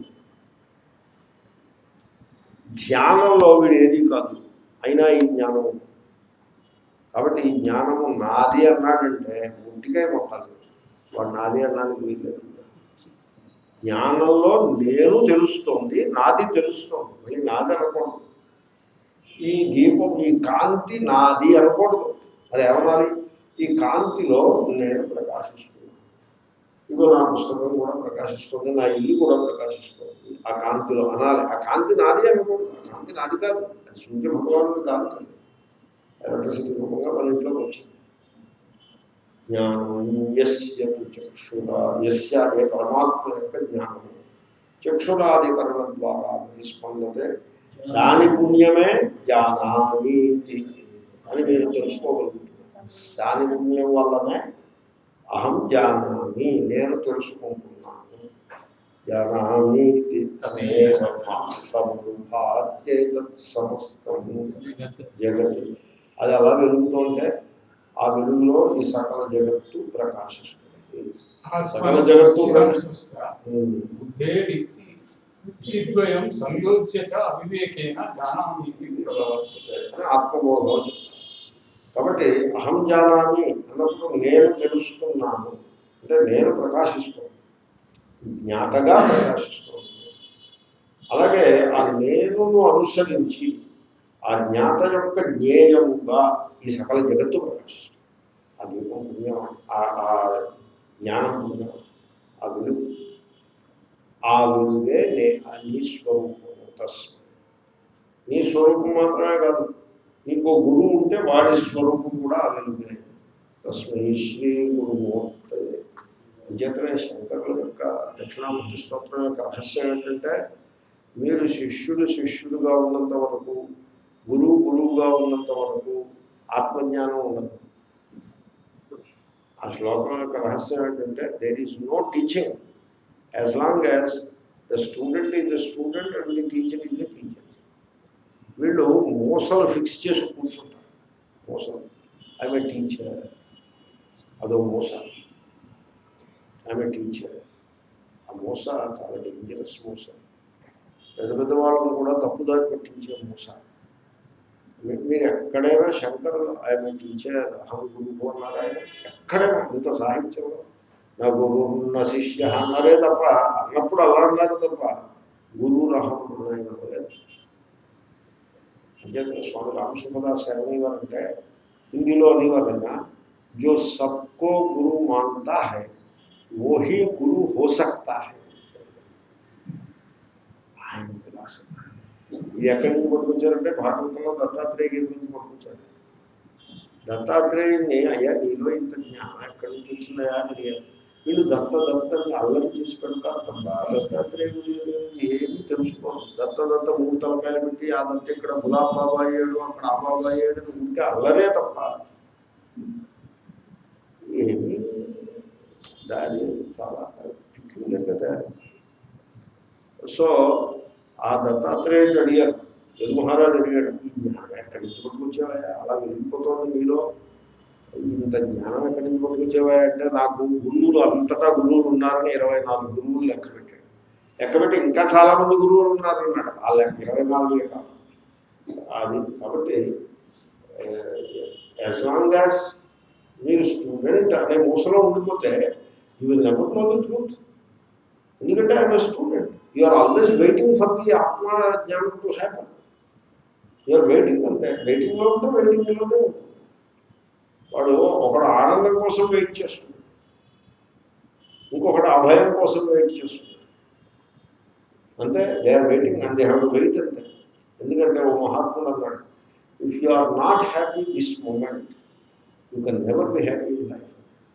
ధ్యానంలో వీడు ఏది కాదు అయినా ఈ జ్ఞానం ఉంది కాబట్టి ఈ జ్ఞానము నాది అన్నాడంటే ఒంటికాయ మొక్కాలి వాడు నాది అన్నానికి వీల్లేదు జ్ఞానంలో నేను తెలుస్తోంది నాది తెలుస్తోంది మళ్ళీ నాది అనకూడదు ఈ దీపం ఈ కాంతి నాది అనకూడదు అది ఏమనాలి ఈ కాంతిలో నేను ప్రకాశిస్తున్నాను ఇగో నా పుస్తకం కూడా ప్రకాశిస్తుంది నా ఇల్లు కూడా ప్రకాశిస్తుంది ఆ కాంతిలో అనాలి ఆ కాంతి నాది అనుకోండి ఆ కాంతి నాది కాదు అది సూర్య భగవానుడి కాంతి ఎలక్ట్రిసిటీ రూపంగా మన ఇంట్లోకి వచ్చింది జ్ఞానం యస్య తు చక్షురా యస్య ఏ పరమాత్మ యొక్క జ్ఞానము చక్షురాధికరణ ద్వారా స్పందతే దాని పుణ్యమే జ్ఞానామీతి అని మీరు తెలుసుకోగలుగుతున్నారు దాని పుణ్యం వల్లనే అహం జానామి నేను తెలుసుకుంటున్నాను జానామీతి తమేవ భాతము భాత్యేతత్ సమస్తము జగత్ అది అలా వెలుగుతుంటే ఆ వెలుగులో ఈ సకల జగత్తు ప్రకాశిస్తుంది సకల జగత్తు ప్రకాశిస్తుంది బుద్ధిద్వయం సంయోజ్య చ అవివేకేన జానామీతి ప్రవర్తతే అని ఆత్మబోధం కాబట్టి అహం జానామి అన్నప్పుడు నేను తెలుస్తున్నాను అంటే నేను ప్రకాశిస్తున్నాను జ్ఞాతగా ప్రకాశిస్తున్నాను అలాగే ఆ నేనును అనుసరించి ఆ జ్ఞాత యొక్క జ్ఞేయముగా ఈ సకల జగత్తు ప్రకాశిస్తుంది ఆ దీపం పుణ్యం ఆ ఆ జ్ఞానం పుణ్యం ఆ వెలుగు ఆ వెలుగే నే ఆ నీ స్వరూపము తస్మై నీ స్వరూపం మాత్రమే కాదు నీకు ఓ గురువు ఉంటే వాడి స్వరూపం కూడా ఆ వెలుగే తస్మై శ్రీ గురుమూర్తే అంచేతనే శంకరుల యొక్క దక్షిణామూర్తి స్తోత్రం యొక్క రహస్యం ఏంటంటే మీరు శిష్యుడు శిష్యుడుగా ఉన్నంత వరకు గురువు గురువుగా ఉన్నంత వరకు ఆత్మజ్ఞానం ఉండదు ఆ శ్లోకం యొక్క రహస్యం ఏంటంటే there is no teaching as long as the student is the student and the teacher is the teacher వీళ్ళు మోసాలు ఫిక్స్ చేసి కూర్చుంటారు మోసాలు ఐఎమ్ ఏ టీచర్ అదో మోస ఐఎమ్ ఏ టీచర్ ఆ మోస చాలా డేంజరస్ మోస పెద్ద పెద్ద వాళ్ళని కూడా తప్పుదారి పట్టించే మోస మీ- మీరు ఎక్కడైనా శంకరులు ఆయన టీచర్ అహం గురువు అన్నారు ఆయన ఎక్కడైనా ఇంత సాహిత్యంలో నా గురువు నా శిష్య అన్నారే తప్ప అన్నప్పుడు అలా అన్నారు తప్ప గురువు రహం ఆయన అనలేదు అంచేత స్వామి రామసుభదాస్ అనేవారు అంటే హిందీలో అనేవారైనా जो सबको गुरु मानता है वो ही गुरु हो सकता है ఆయన విలాసం ఇది ఎక్కడి నుంచి పట్టుకొచ్చారంటే భాగవతంలో దత్తాత్రేయ గారి నుంచి పట్టుకొచ్చారు దత్తాత్రేయుని అయ్యా నీలో ఇంత జ్ఞానం ఎక్కడి నుంచి వచ్చిందయా అని అడిగారు. వీళ్ళు దత్త దత్తని అల్లరి చేసి పెడతారు తప్ప దత్తాత్రేయుడు ఏమి తెలుసుకోరు దత్త దత్త మూడు తలకాయలు పెట్టి ఆ దత్త ఇక్కడ గులాబ్ బాబా అయ్యాడు అక్కడ ఆ బాబా అయ్యాడు అని ఉంటే అల్లరే తప్ప ఏమి దాని చాలా పెక్యులర్గా తయారు సో ఆ దత్తాత్రేయుడు అడిగారు జగన్ మహారాజు అడిగాడు ఈ జ్ఞానం ఎక్కడి నుంచి పట్టుకొచ్చావా అలా వెళ్ళిపోతుంది మీలో ఇంత జ్ఞానం ఎక్కడి నుంచి పట్టుకొచ్చావా అంటే నాకు గురువులు అంతటా గురువులు ఉన్నారని ఇరవై నాలుగు గురువులు లెక్క పెట్టాడు లెక్క పెట్టి ఇంకా చాలా మంది గురువులు ఉన్నారు అన్నాడు ఆ లెక్క ఇరవై నాలుగు కాదు అది కాబట్టి యాజ్ లాంగ్ యాజ్ మీరు స్టూడెంట్ అనే మూసలో ఉండిపోతే you will never know the truth ఎందుకంటే I'm student you are always waiting for the atma jnanam to happen you're waiting అంతే వెయిటింగ్లో ఉంటే వెయిటింగ్లోనే ఉంటుంది వాడు ఒకడు ఆనందం కోసం వెయిట్ చేస్తున్నాడు ఇంకొకడు అభయం కోసం వెయిట్ చేస్తున్నాడు అంతే they are waiting and they have to wait అంతే ఎందుకంటే ఓ మహాత్ముడు అన్నాడు if you are not happy this moment you can never be happy in life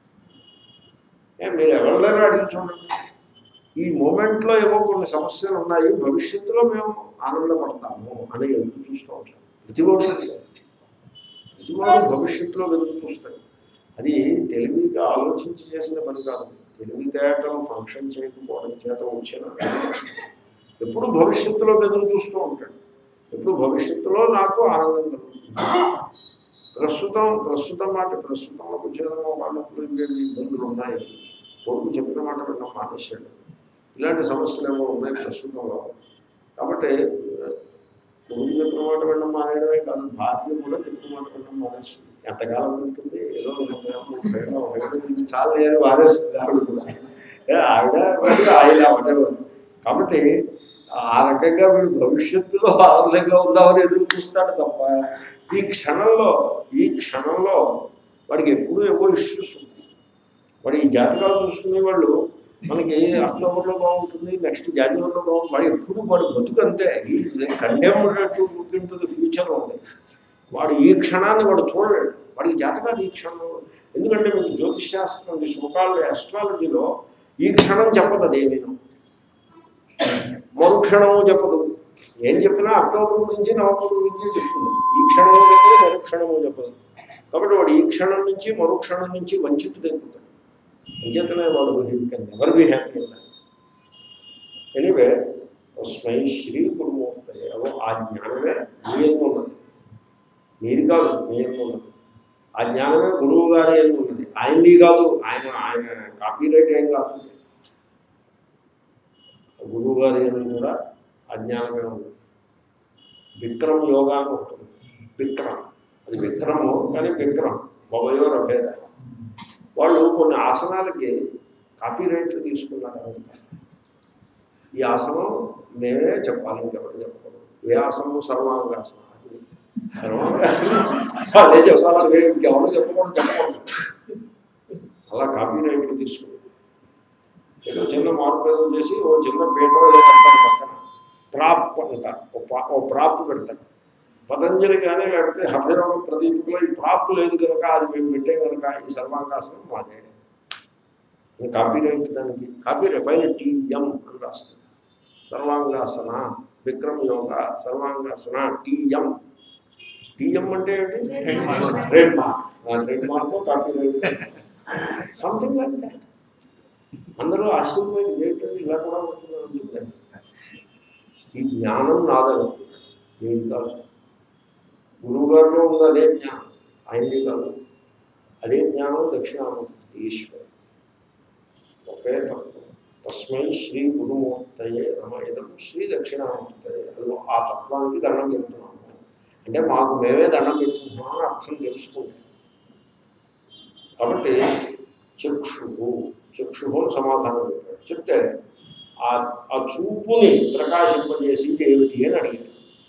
మీరు ఎవరినైనా అడిగి చూడండి ఈ మూమెంట్లో ఏవో కొన్ని సమస్యలు ఉన్నాయి భవిష్యత్తులో మేము ఆనందపడతాము అని ఎదురు చూస్తూ ఉంటాం ప్రతివాడు అంతే. ప్రతివాడు భవిష్యత్తులో ఎదురు చూస్తాడు అది తెలివిగా ఆలోచించి చేసిన పని కాదు తెలివితేటలు ఫంక్షన్ చేయకపోవడం చేత వచ్చిన ఎప్పుడు భవిష్యత్తులో ఎదురు చూస్తూ ఉంటాడు ఎప్పుడు భవిష్యత్తులో నాకు ఆనందం కలుగుతుంది ప్రస్తుతం ప్రస్తుతం మాట ప్రస్తుతంలో ఉద్యోగంలో వాళ్ళకు ఇంకేమి ఇబ్బందులు ఉన్నాయి కొడుకు చెప్పిన మాట విన్నాం మానేశాడు ఇలాంటి సమస్యలు ఏమో ఉన్నాయి ప్రస్తుతంలో కాబట్టి కొడుకు చెప్పిన మాట వినడం మానేయడమే కాదు భార్య కూడా చెప్పిన మాట వినడం మానేస్తుంది ఎంతకాలం ఉంటుంది ఏదో ఇది చాలా లేదు వారేస్తుంది ఆవిడ కూడా ఏ, ఆవిడ మరి ఆయన whatever. కాబట్టి ఆ రకంగా వీడు భవిష్యత్తులో ఆనందంగా ఉందామని ఎదురు చూస్తాడు తప్ప ఈ క్షణంలో ఈ క్షణంలో వాడికి ఎప్పుడూ ఏవో ఇష్యూస్ ఉంటాయి వాడు ఈ జాతకాలు చూసుకునే వాళ్ళు మనకి అక్టోబర్లో బాగుంటుంది నెక్స్ట్ జనవరిలో బాగుంటుంది వాడు ఎప్పుడు వాడు బతుకంతే condemned look into the future ఉంది వాడు ఈ క్షణాన్ని వాడు చూడలేడు వాడికి జాతకాలు ఈ క్షణంలో ఎందుకంటే మీకు జ్యోతిష్ శాస్త్రం ఈ శ్లోకాల్లో అస్ట్రాలజీలో ఈ క్షణం చెప్పదు అదేమీను మరుక్షణము చెప్పదు ఏం చెప్పినా అక్టోబర్ గురించి నవంబర్ గురించి చెప్తుంది ఈ క్షణము చెప్పదు మరుక్షణము చెప్పదు కాబట్టి వాడు ఈ క్షణం నుంచి మరుక్షణం నుంచి వంచితుడు అయిపోతాడు అంచేతనే వాడు ఎవరు బి హ్యాపీ ఎనివే తస్మై శ్రీ గురుమూర్తయే అవో ఆ జ్ఞానమే నీయంగా ఉన్నది నీది కాదు నీయంగా ఉన్నది ఆ జ్ఞానమే గురువు గారి ఎందు ఉన్నది ఆయనది కాదు ఆయన ఆయన కాపీ రైట్ ఏం కాదు గురువు గారి ఎందు కూడా ఆ జ్ఞానమే ఉంది విక్రమ్ యోగా అని ఉంటుంది విక్రమ్ అది విక్రము కానీ విక్రమ్ బొబయో రభేద వాళ్ళు కొన్ని ఆసనాలకి కాపీ రైట్లు తీసుకున్నారు ఈ ఆసనం మేమే చెప్పాలి ఇంకెవరు చెప్పకూడదు ఏ ఆసనం సర్వాంగాసనం అది సర్వాంగాసనం వాళ్ళే చెప్పాలి మేము ఇంకెవరు చెప్పకూడదు చెప్పకూడదు అలా కాపీ రైట్లు తీసుకున్నారు ఏదో చిన్న మార్పు చేసి ఓ చిన్న పీట ఏదో పెడతారు పక్కన ప్రాప్ అంటారు ఓ పా- ఓ ప్రాప్ పెడతారు పతంజలి కానీ లేకపోతే హఠయోగ ప్రదీపంలో ఈ ప్రాప్ లేదు కనుక అది మేము పెట్టే కనుక ఈ సర్వాంగాసనం మాదే కాపీ రైట్ దానికి కాపీ పైన టీఎం అని రాస్తుంది సర్వాంగాసన విక్రమ్ యోగ సర్వాంగాసన టీఎం టీఎం అంటే ఏంటి Trademark. Trademark trademark copyright something like that అందరూ ఆశ్చర్యపోయి ఏంటంటే ఇలా కూడా ఉంటుందని చెప్పారు ఈ జ్ఞానం నాదనుకుంటాడు నేను కాదు గురువు గారిలో ఉంది అదే జ్ఞానం ఆయనది కాదు అదే జ్ఞానం దక్షిణామూర్తి ఈశ్వరు ఒకే తత్వం తస్మై శ్రీ గురుమూర్తయే రమయదం శ్రీ దక్షిణామూర్తయే అది ఆ తత్వానికి దండం పెడుతున్నాము అంటే మాకు మేమే దండం పెట్టుకుంటున్నాం అని అర్థం తెలుసుకుంటాం కాబట్టి చక్షువు చక్షువు అని సమాధానం చెప్పాడు చెప్తే ఆ ఆ చూపుని ప్రకాశింపజేసి ఏమిటి అని అడిగాడు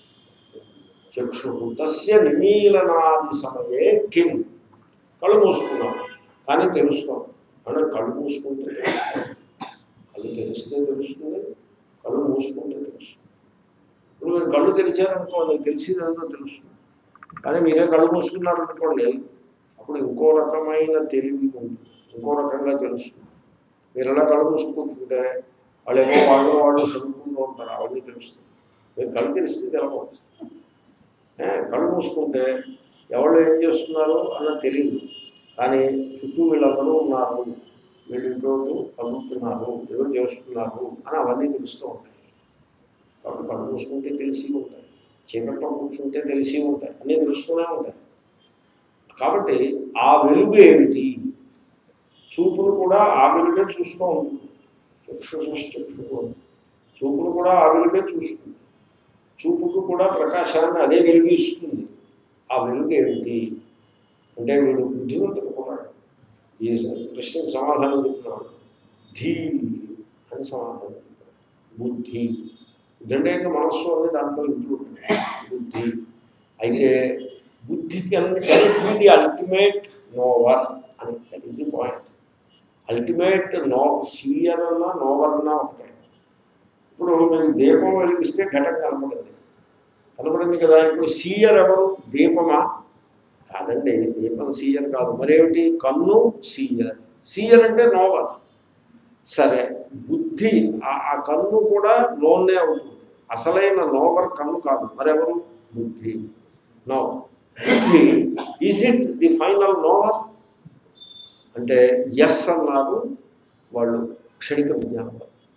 చక్షు తస్య నిమీలనాది సమయే కిం కళ్ళు మూసుకున్నాం కానీ తెలుస్తాం అంటే కళ్ళు మూసుకుంటే తెలుస్తాం. కళ్ళు తెలిస్తే తెలుస్తుంది కళ్ళు మూసుకుంటే తెలుస్తుంది ఇప్పుడు మీరు కళ్ళు తెరిచారనుకోండి తెలిసేదంతా తెలుస్తుంది కానీ మీరే కళ్ళు మూసుకున్నారనుకోండి అప్పుడు ఇంకో రకమైన తెలివి ఉంటుంది ఇంకో రకంగా తెలుస్తుంది మీరు ఎలా కళ్ళు మూసుకుంటుంటే వాళ్ళు ఏమో వాళ్ళు వాళ్ళు చదువుకుంటూ ఉంటారు అవన్నీ తెలుస్తుంది మీరు కళ్ళు తెలిస్తే తెలవచ్చు ఏ, కళ్ళు మూసుకుంటే ఎవరు ఏం చేస్తున్నారు అన్నది తెలియదు కానీ చుట్టూ వీళ్ళందరూ ఉన్నారు వీళ్ళింట్లో కలుగుతున్నారు ఏదో చేస్తున్నారు అని అవన్నీ తెలుస్తూ ఉంటాయి కాబట్టి కళ్ళు మూసుకుంటే తెలిసి ఉంటాయి చీకట్లో కూర్చుంటే తెలిసి ఉంటాయి అన్నీ తెలుస్తూనే ఉంటాయి కాబట్టి ఆ వెలుగు ఏమిటి చూపును కూడా ఆ వెలుగే చూస్తూ ఉంటుంది చక్షుషక్షు చూపును కూడా ఆ వెలుగే చూస్తుంది చూపుకు కూడా ప్రకాశాన్ని అదే వెలిగిస్తుంది ఆ వెలుగు ఏమిటి అంటే వీడు బుద్ధిమంతుడు కున్నాడు ఈ ప్రశ్నకు సమాధానం చెప్తున్నాడు ధీ అని సమాధానం చెప్పాడు బుద్ధి బుద్ధి అంటే మనస్సు అనేది దాంట్లో ఇంక్లూడ్ బుద్ధి అయితే బుద్ధికి అన్ని ది అల్టిమేట్ నోవర్ అని that is the point ultimate knower అన్నా నోవర్ అన్నా ఒకటే ఇప్పుడు మీరు దీపం వెలిగిస్తే ఘటన కనపడింది కనపడింది కదా ఇప్పుడు సీయర్ ఎవరు దీపమా కాదండి దీపం సీయర్ కాదు మరేమిటి కన్ను సీయర్ సీయర్ అంటే నోవర్ సరే బుద్ధి ఆ- ఆ కన్ను కూడా లోన్నే ఉంటుంది అసలైన నోవర్ కన్ను కాదు మరెవరు బుద్ధి నో బుద్ధి is it the final knower అంటే ఎస్ అన్నారు వాళ్ళు క్షణిక విజ్ఞానం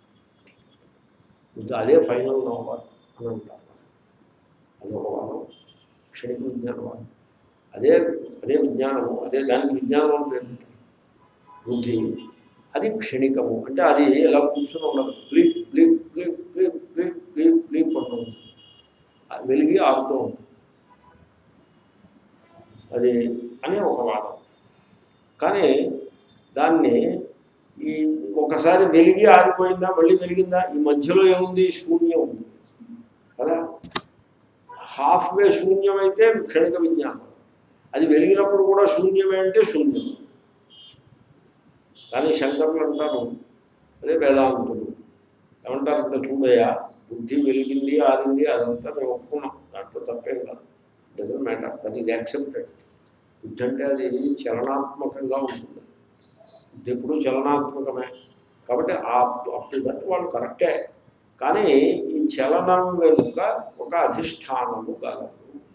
ఇంకా అదే ఫైనల్ నోవర్ అని అంటారు అది ఒక వాదం క్షణిక విజ్ఞానవాదం అదే అదే విజ్ఞానము అదే దానికి విజ్ఞానం అని పేరు పెట్టారు. బుద్ధి అది క్షణికము అంటే అది ఎలా కూర్చొని ఉండదు bleep bleep bleep bleep bleep bleep bleep అంటూ ఉంటుంది అది వెలిగి ఆడుతూ ఉంటుంది అది అని ఒక వాదం కానీ దాన్ని ఈ ఒకసారి వెలిగి ఆరిపోయిందా మళ్ళీ వెలిగిందా ఈ మధ్యలో ఏముంది శూన్యం ఉంది కదా హాఫ్ వే శూన్యం అయితే క్షణిక విజ్ఞానం అది వెలిగినప్పుడు కూడా శూన్యమే అంటే శూన్యం కానీ శంకర్లు అంటారు అదే వేదాంతుడు ఏమంటారంటే చూడయ్యా బుద్ధి వెలిగింది ఆరింది అదంతా మేము ఒప్పుకున్నాం దాంట్లో తప్పేం కాదు doesn't matter that is accepted బుద్ధి అంటే అది చలనాత్మకంగా ఉంటుంది బుద్ధి ఎప్పుడూ చలనాత్మకమే కాబట్టి ఆ అప్పుడు దట్ వాళ్ళు కరెక్టే కానీ ఈ చలనం వెనుక ఒక అధిష్టానము కలదు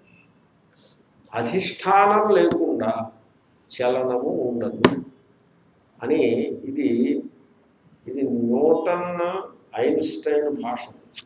అధిష్టానం లేకుండా చలనము ఉండదు అని ఇది ఇది న్యూటన్ ఐన్స్టైన్ భాష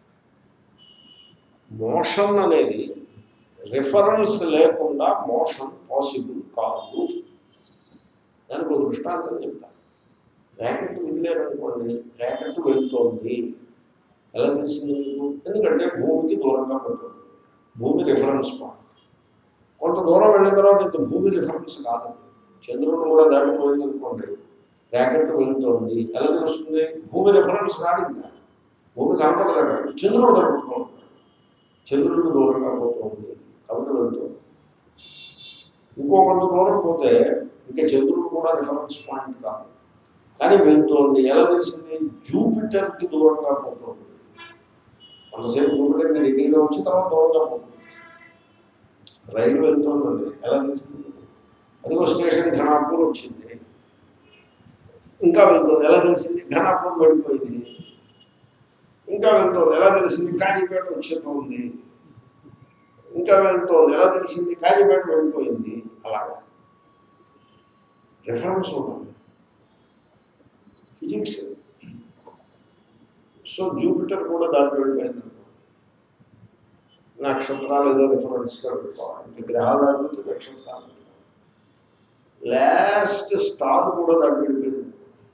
మోషన్ అనేది రిఫరెన్స్ లేకుండా మోషన్ పాసిబుల్ కాదు దానికి ఒక దృష్టాంతం చెప్తాను ర్యాకెట్ విదిలేరనుకోండి ర్యాకెట్ వెళ్తోంది ఎలా తెలిసింది మీకు ఎందుకంటే భూమికి దూరంగా పడుతుంది భూమి రిఫరెన్స్ పాయింట్ కొంత దూరం వెళ్ళిన తర్వాత ఇంక భూమి రిఫరెన్స్ కాదు చంద్రుడు కూడా దాటిపోయింది అనుకోండి ర్యాకెట్ వెళ్తోంది ఎలా తెలుస్తుంది భూమి రిఫరెన్స్ కాదు ఇంకా భూమి కనపడలేదు చంద్రుడు కనపడుతూ చంద్రుడికి దూరంగా పోతుంది కాబట్టి వెళ్తుంది ఇంకో కొంత దూరం పోతే ఇంకా చంద్రుడు కూడా రిఫరెన్స్ పాయింట్ కాదు కానీ వెళ్తోంది ఎలా తెలిసింది జూపిటర్కి దూరంగా పోతుంది కొంతసేపు జూపిటర్కి దగ్గరగా వచ్చి తర్వాత దూరంగా పోతుంది రైలు వెళ్తుందండి ఎలా తెలుస్తుంది అదిగో స్టేషన్ ఘనాపూర్ వచ్చింది ఇంకా వెళ్తుంది ఎలా తెలిసింది ఘనాపూర్ వెళ్ళిపోయింది ఇంకా వెళ్తుంది ఎలా తెలిసింది కాజీపేట వచ్చేది ఉంది ఇంకా వెళ్తోంది ఎలా తెలిసింది కాజీపేట వెళ్ళిపోయింది అలాగా రిఫరెన్స్ ఉండాలి ఫిజిక్స్ సో జూపిటర్ కూడా దాంట్లో వెళ్ళిపోయింది అనుకో. నక్షత్రాలు ఏదో రిఫరెన్స్గా పెట్టుకోవాలి ఇంక గ్రహాలు అడిగితే నక్షత్రాలు లాస్ట్ స్టార్ కూడా దాంట్లో వెళ్ళిపోయింది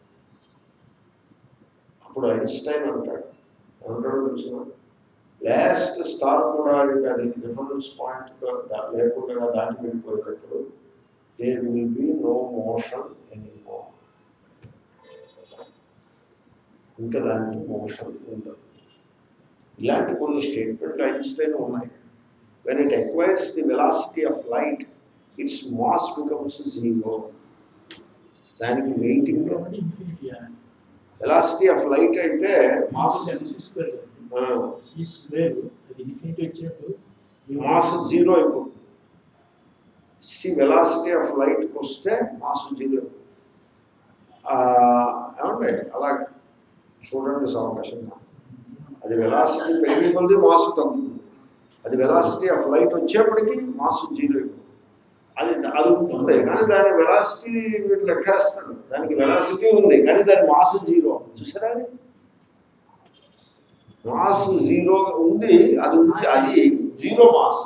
అప్పుడు ఐన్స్టైన్ అంటాడు ఏమంటాడో తెలిసిన లాస్ట్ స్టార్ కూడా ఇక అది రిఫరెన్స్ పాయింట్ లేకుండా దాటి వెళ్ళిపోయినప్పుడు there will be no motion anymore ఇంకా దానికి మోషన్ ఉండదు ఇలాంటి కొన్ని స్టేట్మెంట్లు ఐన్స్టైన్ ఉన్నాయి when it acquires the velocity of light its mass becomes zero దానికి waiting infinity velocity of light అయితే mass mass C square C square అది ఇన్ఫినిటీ వచ్చినప్పుడు మాస్ జీరో అయిపోతుంది సి వెలాసిటీ ఆఫ్ లైట్కి వస్తే మాస్ జీరో ఆ, ఏమండి అలాగే చూడండి అవకాశంగా అది వెలాసిటీ పెరిగిన కొద్దీ మాస్ తగ్గుతుంది అది వెలాసిటీ ఆఫ్ లైట్ వచ్చేప్పటికి మాస్ జీరో అయిపోతుంది అది అది ఉంటుంది కానీ దాని వెలాసిటీ వీడు లెక్కేస్తాడు దానికి వెలాసిటీ ఉంది కానీ దాని మాస్ జీరో చూసారా అది మాస్ జీరో ఉంది అది ఉంది అది జీరో మాస్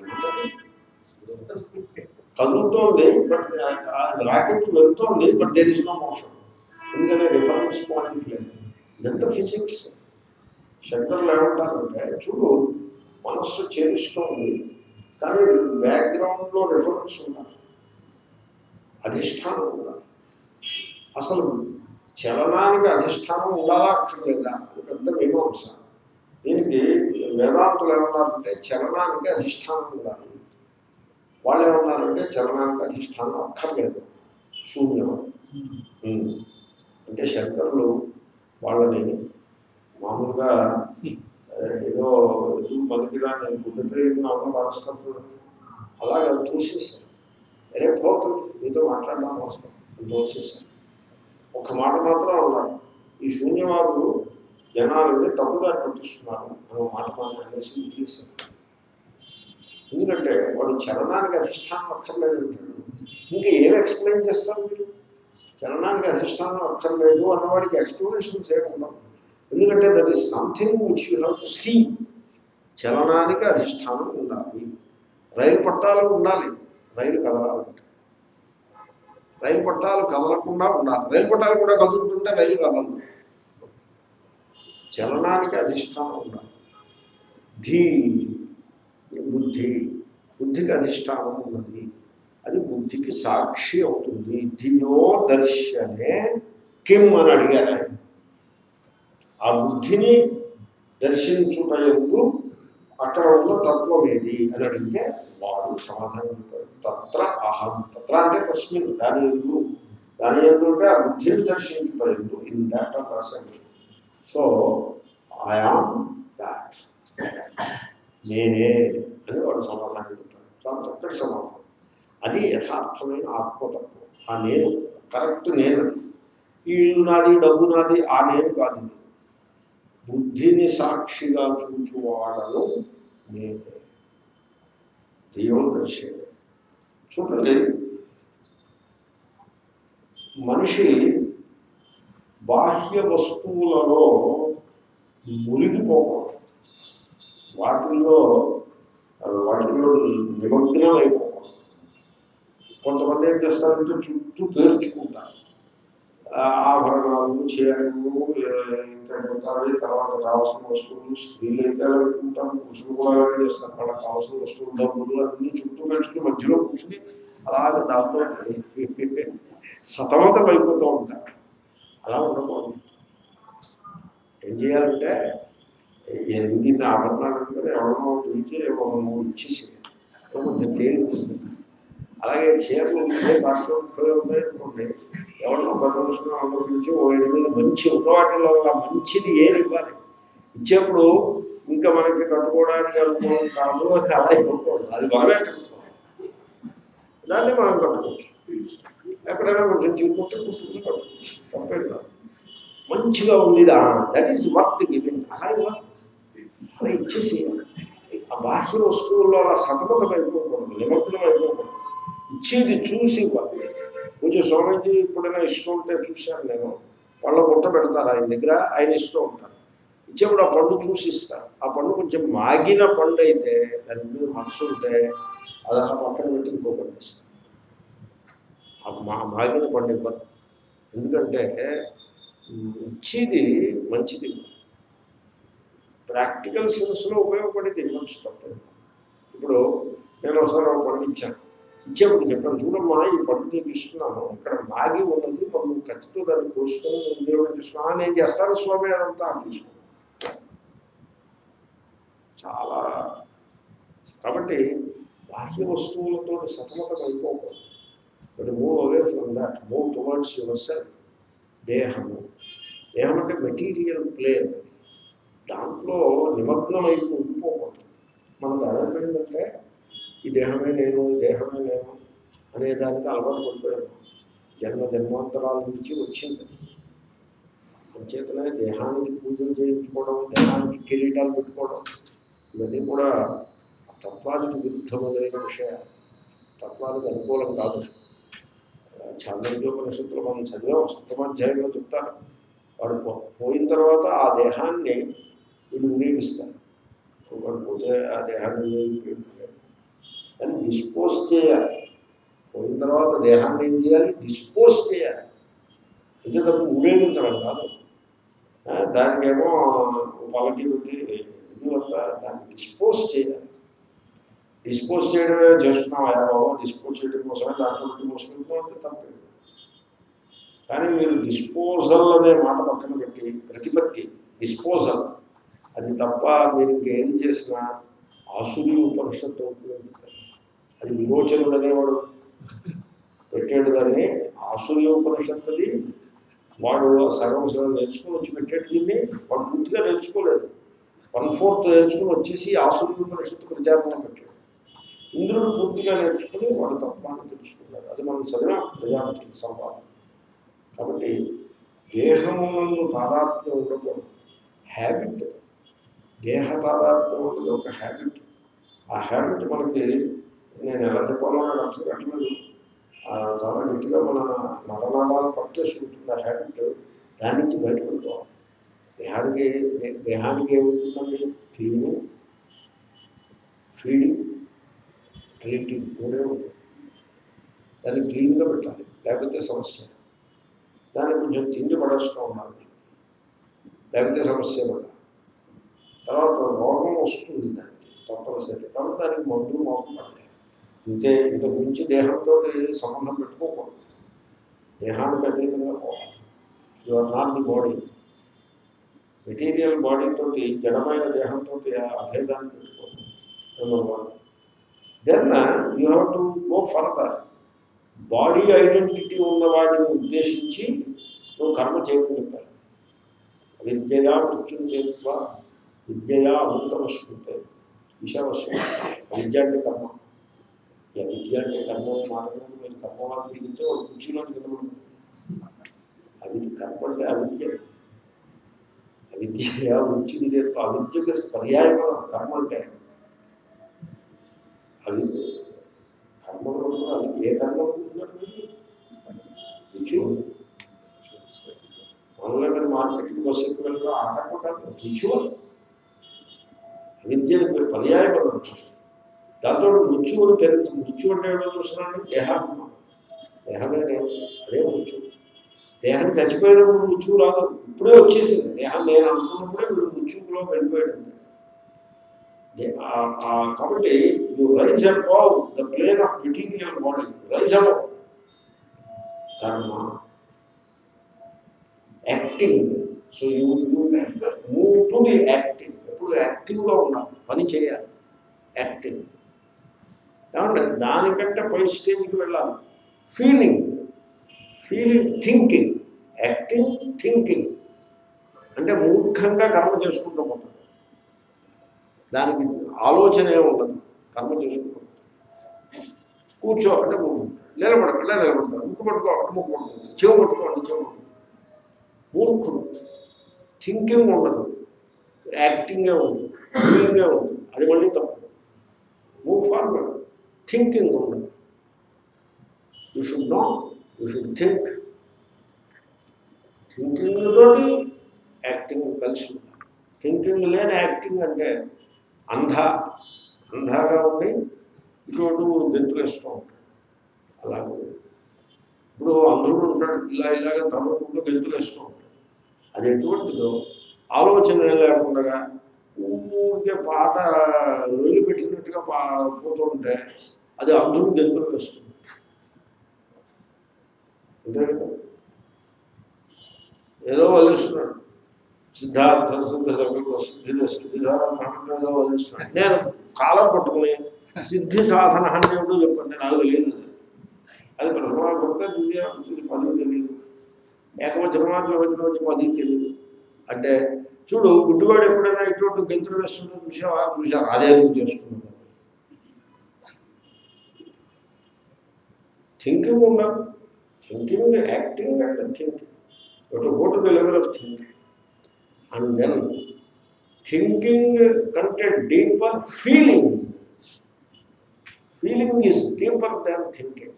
కదులుతోంది బట్ రాకెట్ వెళ్తోంది but there is no motion ఎందుకంటే రిఫరెన్స్ పాయింట్ లేదు ఇదంతా ఫిజిక్స్ శంకర్లు ఏమంటారంటే చూడు మనస్సు చేరుస్తోంది కానీ బ్యాక్గ్రౌండ్లో రిఫరెన్స్ ఉండాలి అధిష్టానం ఉండాలి అసలు చలనానికి అధిష్టానం ఉండాలా అక్కర్లేదా అది పెద్ద మీమాంస దీనికి వేదాంతులు ఏమన్నారంటే చలనానికి అధిష్టానం ఉండాలి వాళ్ళు ఏమన్నారంటే చలనానికి అధిష్టానం అక్కర్లేదు శూన్యం ఉమ్. అంటే శంకరులు వాళ్ళని మామూలుగా ఆ, ఏదో ఎదురు బతికిరా నేను గుడ్డ తిరిగిన అవసరం పరుస్తున్నప్పుడు అలాగే తోసేశారు అరే పోతుంది మీతో మాట్లాడడం అవసరం అని తోసేశారు ఒక మాట మాత్రం అన్నారు ఈ శూన్యవాదులు జనాలని తప్పుదారి పట్టిస్తున్నారు అని ఒక మాట మాత్రం అనేసి వదిలేశారు ఎందుకంటే వాడు చలనానికి అధిష్టానం అక్కర్లేదు అంటాడు ఇంకా ఏం ఎక్స్ప్లెయిన్ చేస్తారు మీరు చలనానికి అధిష్టానం అక్కర్లేదు అన్నవాడికి ఎక్స్ప్లెనేషన్స్ ఏమి ఉండవు ఎందుకంటే that is something which you have to see చలనానికి అధిష్టానం ఉండాలి రైలు పట్టాలు ఉండాలి రైలు కదలాలంటే రైలు పట్టాలు కదలకుండా ఉండాలి రైలు పట్టాలు కూడా కదులుతుంటే రైలు కదలదు చలనానికి అధిష్టానం ఉండాలి ధీ బుద్ధి బుద్ధికి అధిష్టానం ఉన్నది అది బుద్ధికి సాక్షి అవుతుంది ధియో దర్శనే కిమ్ అని అడిగారు ఆయన ఆ బుద్ధిని దర్శించుటయందు అక్కడ ఉన్న తత్వం ఏది అని అడిగితే వాడు సమాధానం చెప్పాడు తత్ర అహం తత్ర అంటే తస్మిన్ దాని ఎందు దాని ఎందు అంటే ఆ బుద్ధిని దర్శించుటయందు ఇన్ దాట్ ఆఫ్ రాశాడు సో ఐఆమ్ దాట్ నేనే అని వాడు సమాధానం చెప్తాడు చాలా చక్కటి సమాధానం అది యథార్థమైన ఆత్మతత్వం ఆ నేను కరెక్ట్ నేను అది. ఈ ఇల్లు నాది డబ్బు నాది ఆ నేను కాదు ఇది. బుద్ధిని సాక్షిగా చూచువాడను నేనే దైవదర్శి చూడండి మనిషి బాహ్య వస్తువులలో మునిగిపోకూడదు వాటిల్లో వాటిల్లో నిమగ్నం అయిపోకూడదు కొంతమంది ఏం చేస్తారంటే చుట్టూ పేర్చుకుంటారు ఆ ఆభరణాలు చీరలు ఏ- ఇంకా పోతారు తర్వాత కావాల్సిన వస్తువులు స్త్రీలు అయితే అలా పెట్టుకుంటారు పురుషులు కూడా అలాగే చేస్తారు వాళ్ళకి కావాల్సిన వస్తువులు డబ్బులు అన్ని చుట్టూ పెంచుకుని మధ్యలో కూర్చుని అలాగే దాంతో సతమతం అయిపోతూ ఉంటారు అలా ఉండకూడదు ఏం చేయాలంటే ఎనిమిది ఆభరణాలు అంటే ఎవరినో పిలిచి ఒక మూడు ఇచ్చేసి కొంచెం తేలిపోతుంది అలాగే చీరలు ఉంటే దాంట్లో ముక్కలు ఉన్నాయి అనుకోండి ఎవరినో పరమకృష్ణ అందరూ పిలిచి ఓ ఎనిమిది మంచి ఉన్నవాటిలో వల్ల మంచిది ఏది ఇవ్వాలి ఇచ్చేప్పుడు ఇంకా మనకి కట్టుకోవడానికి అనుకోవడం కాదు అది అలా ఇవ్వకూడదు అది బాగా కట్టుకోవాలి దాన్ని మనం కట్టుకోవచ్చు ఎక్కడైనా కొంచెం చీరుకుంటే కూర్చుని కట్టుకోవచ్చు తప్పేం కాదు మంచిగా ఉంది దట్ ఈస్ వర్త్ గివింగ్ అలా ఇవ్వాలి అలా ఇచ్చేసి ఆ బాహ్య వస్తువుల్లో అలా సతమతం అయిపోకూడదు నిమగ్నం అయిపోకూడదు ఇచ్చేది చూసి ఇవ్వాలి పూజ స్వామీజీ ఎప్పుడైనా ఇష్టం ఉంటే చూశాను నేను వాళ్ళ గుట్ట పెడతారు ఆయన దగ్గర ఆయన ఇస్తూ ఉంటారు ఇచ్చేప్పుడు ఆ పండు చూసి ఇస్తారు ఆ పండు కొంచెం మాగిన పండు అయితే దాని మీద మనసు ఉంటే అది అలా పక్కన పెట్టి ఇంకో పండు ఇస్తారు ఆ మా మాగిన పండు ఇవ్వరు ఎందుకంటే ఉమ్, ఇచ్చేది మంచిది ప్రాక్టికల్ సెన్స్లో ఉపయోగపడేది ఇవ్వచ్చు తప్పదు ఇప్పుడు నేను ఒకసారి ఒక పండు ఇచ్చాను ఇచ్చేప్పుడు చెప్పాను చూడమ్మా ఈ పండు నీకు ఇస్తున్నాను ఇక్కడ మాగి ఉన్నది మనం కత్తితో దాన్ని కోసుకొని నేను ఉపయోగించుకున్నా నేను చేస్తాను స్వామి అదంతా తీసుకున్నాను చాలా కాబట్టి బాహ్య వస్తువులతో సతమతం అయిపోకూడదు but move away from that move towards yourself దేహము దేహం అంటే మెటీరియల్ ప్లేన్ దాంట్లో నిమగ్నం అయిపో ఉండిపోకూడదు మనకు అలవాటైందంటే ఈ దేహమే నేను ఈ దేహమే నేను అనే దానికి అలవాటు పడిపోయాను జన్మ జన్మాంతరాల నుంచి వచ్చింది అంచేతనే దేహానికి పూజలు చేయించుకోవడం దేహానికి కిరీటాలు పెట్టుకోవడం ఇవన్నీ కూడా తత్వానికి విరుద్ధమైన విషయాలు తత్వానికి అనుకూలం కాదు చాంద్రోపనిషత్తులు మనం చదివాం సప్తమాధ్యాయంలో చెప్తారు వాడు పో- పోయిన తర్వాత ఆ దేహాన్ని వీళ్ళు వినియోగిస్తారు వాడు పోతే ఆ దేహాన్ని వినియోగించాలి దాన్ని డిస్పోజ్ చేయాలి పోయిన తర్వాత దేహాన్ని ఏం చేయాలి డిస్పోజ్ చేయాలి ఇది తప్ప ఉపయోగించడం కాదు ఆ, దానికేమో పలకి పెట్టి ఇది వల్ల దాన్ని డిస్పోజ్ చేయాలి డిస్పోజ్ చేయడమే చేస్తున్నాం అయ్యా బాబా డిస్పోజ్ చేయడం కోసమే దాంట్లో పెట్టి మోసుకుంటున్నాం అంటే తప్పేది కానీ మీరు డిస్పోజల్ అనే మాట పక్కన పెట్టి ప్రతిపత్తి డిస్పోజల్ అది తప్ప మీరు ఇంకేం చేసినా ఆసురి ఉపనిషత్తు ఉపయోగిస్తారు అది విమోచనుడు అనేవాడు పెట్టాడు దాన్ని ఆసుర్య ఉపనిషత్తుది వాడు సగం సగం నేర్చుకుని వచ్చి పెట్టాడు దీన్ని వాడు పూర్తిగా నేర్చుకోలేదు వన్ ఫోర్త్ నేర్చుకుని వచ్చేసి ఆసుర్య ఉపనిషత్తు ప్రచారంలో పెట్టాడు ఇంద్రుడు పూర్తిగా నేర్చుకుని వాడు తత్వాన్ని తెలుసుకున్నాడు అది మనం చదివాం ప్రజాపతి సంవాదం కాబట్టి దేహమునందు తాదాత్మ్యం ఉండకూడదు హ్యాబిట్ దేహ తాదాత్మ్యం ఉన్నది ఒక హ్యాబిట్ ఆ హ్యాబిట్ మనకి నేను ఎలా చెప్పాలో నాకు అర్థం కావట్లేదు ఆ, చాలా గట్టిగా మన నరనామాలు పట్టేసుకుంటుంది ఆ హ్యాబిట్ దాని నుంచి బయటపడుకోవాలి దేహానికి దే- దేహానికి ఏముంటుందండి క్లీనింగ్ ఫీడింగ్ ట్రీటింగ్ మూడే ఉంటుంది దాన్ని క్లీన్గా పెట్టాలి లేకపోతే సమస్య దానికి కొంచెం తిండి పడేస్తూ ఉండాలి లేకపోతే సమస్య పడాలి తర్వాత రోగం వస్తుంది దానికి తప్పనిసరి కాబట్టి దానికి మందులు మోపం పడతాయి ఇంతే ఇంత గురించి దేహంతో సంబంధం పెట్టుకోకూడదు దేహానికి అతీతంగా పోవాలి you are not the body material బాడీతో జడమైన దేహంతో అభేదాన్ని పెట్టుకోకూడదు number one then you have to go further body identity ఉన్న వాటిని ఉద్దేశించి నువ్వు కర్మ చేయమని చెప్పారు విద్యయా మృత్యుం చేత్వ విద్యయా అమృతమశ్నుతే ఈశావశ్యం విద్య అంటే కర్మ ఇక విద్య అంటే కర్మ మాటలు మీరు కర్మ వాళ్ళు దిగితే ఒక కుర్చీలో దిగడం అది కర్మ అంటే అవిద్య అవిద్య మృత్యుం చేత్వ అవిద్యకి పర్యాయం కర్మ అంటే అది కర్మలో అది ఏ కర్మ ఉంటున్నట్టు రిచువల్ మనలో మీరు మార్కెట్కి బస్సు ఎక్కువ వెళ్ళడం ఆ కర్మ కాదు రిచువల్ విద్య పర్యాయ పదం దాంతో మృత్యువులు తెలుసు మృత్యు అంటే ఏమో చూస్తున్నాను దేహాత్మ దేహమే నేను అదే మృత్యు దేహం చచ్చిపోయినప్పుడు మృత్యువు రాదు ఇప్పుడే వచ్చేసింది దేహం నేను అనుకున్నప్పుడే వీడు మృత్యువులో వెళ్ళిపోయాడు ఆ- ఆ కాబట్టి you rise above the plane of material body rise above karma acting so you you move to the acting ఎప్పుడు యాక్టివ్గా ఉండాలి పని చేయాలి యాక్టింగ్ ఏమంటే దానికంటే పై స్టేజ్కి వెళ్ళాలి feeling feeling thinking acting thinking అంటే మూర్ఖంగా కర్మ చేసుకుంటూ పోతాం దానికి ఆలోచన ఉండదు కర్మ చేసుకుంటూ కూర్చో అంటే కూర్చుంటాడు నిలబడ ఇలా నిలబడతాడు ముక్కు పట్టుకో అంటే ముక్కు పట్టుకుంటాడు చెవు పట్టుకోండి చెవు పట్టుకో మూర్ఖుడు థింకింగ్ ఉండదు యాక్టింగే ఉంది డూయింగే ఉంది అది మళ్ళీ తప్పు మూవ్ ఫార్వర్డ్ థింకింగ్ ఉండదు you should not you should think thinking తోటి యాక్టింగ్ కలిసి ఉండాలి థింకింగ్ లేని యాక్టింగ్ అంటే అంధ అంధాగా ఉండి ఇటువంటి గెంతులు వేస్తూ ఉంటాడు అలాగే ఇప్పుడు అంధుడు ఉంటాడు ఇలా ఇలాగ తమ్ముకుంటూ గెంతులు వేస్తూ ఉంటాడు అది ఎటువంటిదో ఆలోచన ఏం లేకుండా ఊరికే పాట రొయ్యి పెట్టినట్టుగా పా పోతూ ఉంటే అది అంధుడు గెంతులు వేస్తుంది అంతే కదా ఏదో వదిలిస్తున్నాడు సిద్ధార్థ సిద్ధ సభ్యులు సిద్ధి సిద్ధిధారణ ఏదో వదిలిస్తున్నాడు నేను కాలం పట్టుకుని సిద్ధి సాధన అంటే ఏమిటో చెప్పండి నాకు తెలియదు అది ప్రథమాభక్త ద్వితీయ ఇది పది తెలియదు ఏకవచనమా ద్వివచనం పది తెలియదు అంటే చూడు గుడ్డివాడు ఎప్పుడైనా ఇటువంటి గెంతులు వేస్తుందో చూసావా చూసారు అదే ఎందుకు చేస్తున్నాడు థింకింగ్ ఉండాలి thinking acting and thinking to go to the level of thinking and then thinking కంటే deeper feeling feeling is deeper than thinking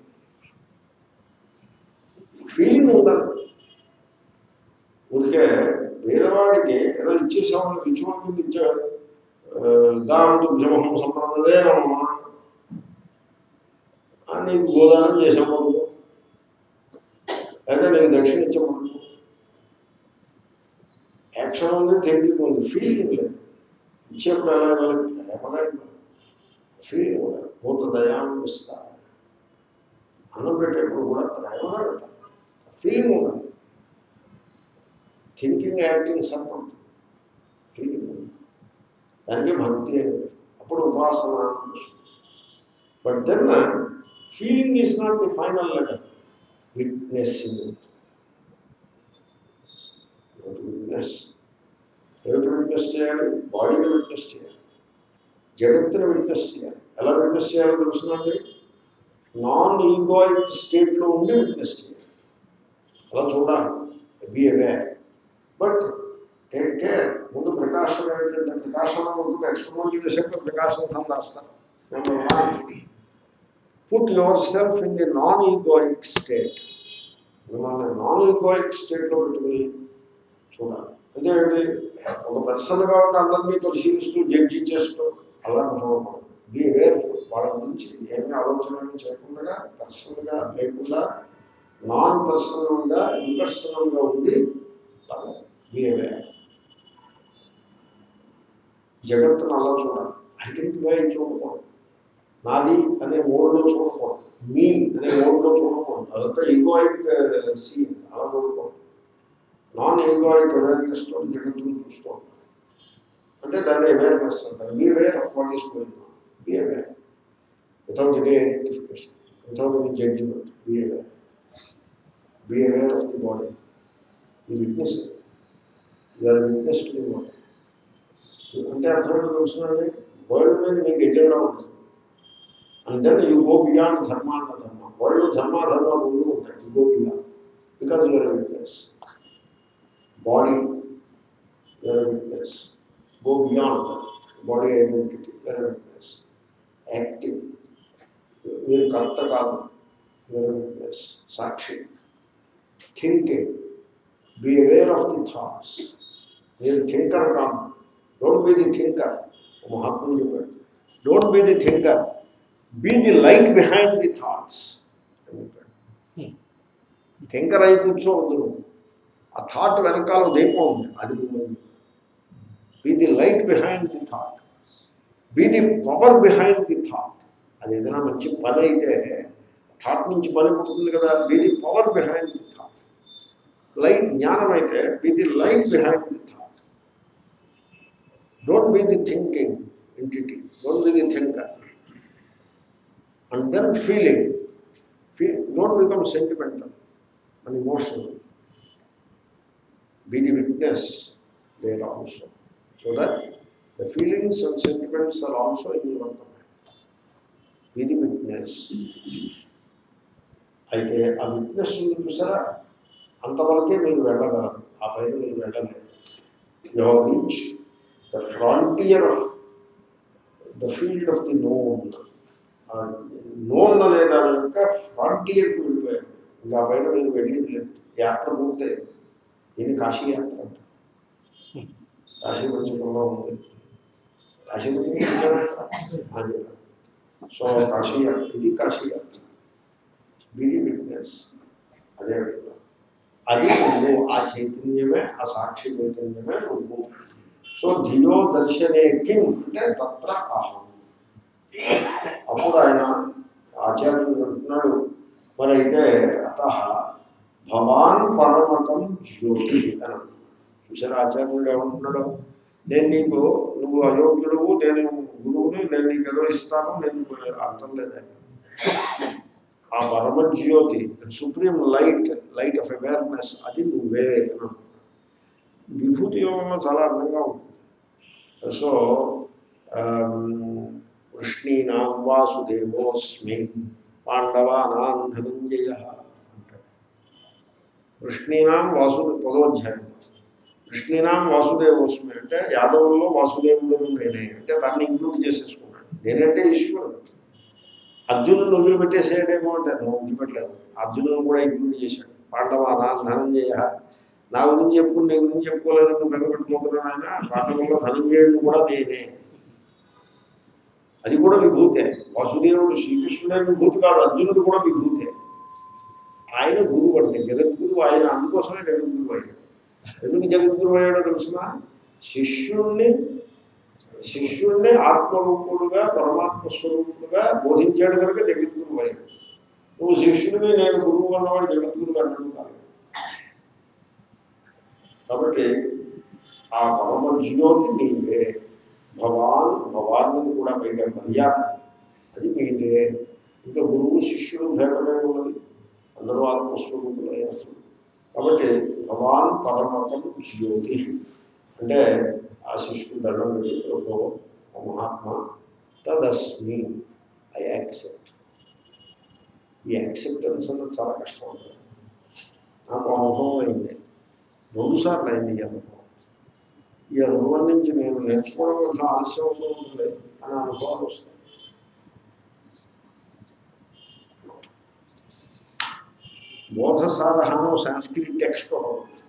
feeling ఉండాలి ఊరికే పేదవాడికి ఏదో ఇచ్చేసామని ఇచ్చుకోవడానికి ఇచ్చారు దాంతో బ్రహ్మం సంప్రదే నమ్మ నీకు గోదానం చేసాము లేదా నీకు దక్షిణ ఇచ్చాము యాక్షన్ ఉంది థింకింగ్ ఉంది ఫీలింగ్ లేదు ఇచ్చేప్పుడు ఎలా ఇవ్వాలి ప్రేమగా ఇవ్వాలి ఫీలింగ్ ఉండాలి భూత దయాన్నిస్తా అన్నం పెట్టేప్పుడు కూడా ప్రేమగా పెట్టాలి ఫీలింగ్ ఉండాలి థింకింగ్ యాక్టింగ్ సపోర్ట్ ఫీలింగ్ ఉంది దానికి భక్తి అనేది అప్పుడు ఉపాసన but then feeling is not the final letter witnessing witness ఏమిటి విట్నెస్ చేయాలి బాడీని విట్నెస్ చేయాలి జగత్తుని విట్నెస్ చేయాలి ఎలా విట్నెస్ చేయాలో తెలుసునండి నాన్ ఈగోయిక్ స్టేట్లో ఉండి విట్నెస్ చేయాలి అలా చూడాలి be aware but take care ముందు ప్రకాశం ఏమిటంటే ప్రకాశం ముందు ఎక్స్పెరిమెంట్ చేసేప్పుడు ప్రకాశం సందాస్తాను number one put yourself in the non egoic state మిమ్మల్ని నాన్ ఈగోయిక్ స్టేట్లో పెట్టుకుని చూడాలి అంటే ఏంటి ఒక పర్సన్గా ఉండి అందరినీ పరిశీలిస్తూ జడ్జి చేస్తూ అలా చూడకూడదు బీ వేర్ వాళ్ళ గురించి ఏమీ ఆలోచన చేయకుండా పర్సనల్గా లేకుండా నాన్ పర్సనల్గా ఇంపర్సనల్గా ఉండి బీ వేర్ జగత్తును అలా చూడాలి ఐడెంటిఫై చూడకూడదు నాది అనే మోడ్లో చూడకూడదు మీ అనే మోడ్లో చూడకూడదు అదంతా ఈగోయిక్ సీన్ అలా చూడకూడదు నాన్ ఈగోయిక్ అవేర్నెస్తో జగత్తును చూస్తూ ఉంటాం అంటే దాన్ని అవేర్నెస్ అంటారు be aware of what is going be aware without any identification without any judgement be aware be aware of the body ఈ witness you are witness to the body అంటే అర్థం తెలుసునండి వరల్డ్ మీద మీకు ఎజెండా ఉంటుంది and then you go beyond ధర్మాన్న dharma world ధర్మాధర్మాలు ముందు ఉంటాయి you go beyond because you are witness body you are witness go beyond body identity you are witness active మీరు కర్త కాదు యూఆర్ విట్నెస్ సాక్షి thinking be aware of the thoughts మీరు థింకర్ కాదు డోంట్ బి ది థింకర్ మహాత్ముడు చెప్పాడు don't be the thinker be the light behind the thoughts అని చెప్పాడు థింకర్ అయి కూర్చోవద్దు నువ్వు ఆ థాట్ వెనకాల దీపం ఉంది అది be the light behind the thought be the power behind the thought అది ఏదైనా మంచి పని అయితే థాట్ నుంచి పని పుడుతుంది కదా be the power behind the thought light జ్ఞానం అయితే be the light behind the thought don't be the thinking entity don't be the thinker and then feeling feel don't become sentimental and emotional be the witness there also so that the feelings and sentiments are also in your be the witness witness అయితే ఆ witness చూసారా అంతవరకే మీరు వెళ్ళగలరు ఆ పైన మీరు వెళ్ళలేరు you reach the frontier of the field of the known known అనే దాని యొక్క ఫ్రాంటియర్కి వెళ్ళిపోయారు ఇంకా ఆ పైన మీరు వెళ్ళేది లేదు యాత్ర పూర్తయింది దీన్ని కాశీ యాత్ర అంటారు కాశీ పంచకంలో ఉంది కాశీ పంచకం సో కాశీ యాత్ర ఇది కాశీ యాత్ర బీడి విట్నెస్ అదే అడుగుతాం అది నువ్వు ఆ చైతన్యమే ఆ సాక్షి చైతన్యమే నువ్వు సో ధియో దర్శనే కిం అంటే తత్ర అహం అప్పుడు ఆయన ఆచార్యుడు అంటున్నాడు మరి అయితే అత భవాన్ పరమకం జ్యోతి అని అంటున్నాడు. చూసారా ఆచార్యుడు ఏమంటున్నాడు నేను నీకు నువ్వు అయోగ్యుడు నేను గురువుని నేను నీకు ఏదో ఇస్తాను నేను నీకు అర్థం లేదే ఆ పరమ జ్యోతి supreme light light of awareness అది నువ్వే అని అంటున్నాడు. విభూతి యోగంలో చాలా అందంగా ఉంటుంది సో వృష్ణీనాం వాసుదేవోస్మి పాండవానాం ధనంజయ అంటాడు వృష్ణీనాం వాసుదే పదోధ్యాయం వృష్ణీనాం వాసుదేవోస్మి అంటే యాదవుల్లో వాసుదేవుడు నేనే అంటే దాన్ని ఇంక్లూడ్ చేసేసుకున్నాడు నేనంటే ఈశ్వరుడు అర్జునుడు వదిలిపెట్టేసేయడేమో అంటే నువ్వు వదిలిపెట్టలేదు అర్జునుడు కూడా ఇంక్లూడ్ చేశాడు పాండవానా ధనంజయ నా గురించి చెప్పుకుని నీ గురించి చెప్పుకోలేదు నువ్వు బెంగపెట్టుకుంటున్నాను ఆయన పాండవుల్లో ధనంజయుడు కూడా నేనే అది కూడా విభూతే వాసుదేవుడు శ్రీకృష్ణుడే విభూతి కాదు అర్జునుడు కూడా విభూతే ఆయన గురువు అంటే జగద్గురువు ఆయన అందుకోసమే జగద్గురువు అయ్యాడు ఎందుకు జగద్గురువు అయ్యాడో తెలిసిన శిష్యుణ్ణి శిష్యుణ్ణి ఆత్మరూపుడుగా పరమాత్మ స్వరూపుడుగా బోధించాడు కనుక జగద్గురువు అయ్యాడు నువ్వు శిష్యుడిని నేను గురువు అన్నవాడు జగద్గురువు అన్నాడు కాదు కాబట్టి ఆ పరమ జ్యోతి నీవే భవాన్ భవాన్ని కూడా పైగా మర్యాద అది మీదే ఇంకా గురువు శిష్యుడు భేదమే ఉన్నది అందరూ ఆత్మస్వరూపులు అయినప్పుడు కాబట్టి భవాన్ పరమతం జ్యోతి అంటే ఆ శిష్యుడు దండం పెట్టి ప్రభు ఓ మహాత్మ తదస్మి ఐ యాక్సెప్ట్ ఈ యాక్సెప్టెన్స్ అన్నది చాలా కష్టం ఉంటుంది నాకు అనుభవం అయింది రెండుసార్లు అయింది ఈ అనుభవం ఈ అనుభవం నుంచి నేను నేర్చుకోవడం కొంచెం ఆలస్యం అవుతూ ఉంటుంది అని అనుభవాలు వస్తాయి బోధసారహం సంస్కృతి టెక్స్ట్ ఒకటి ఉంది.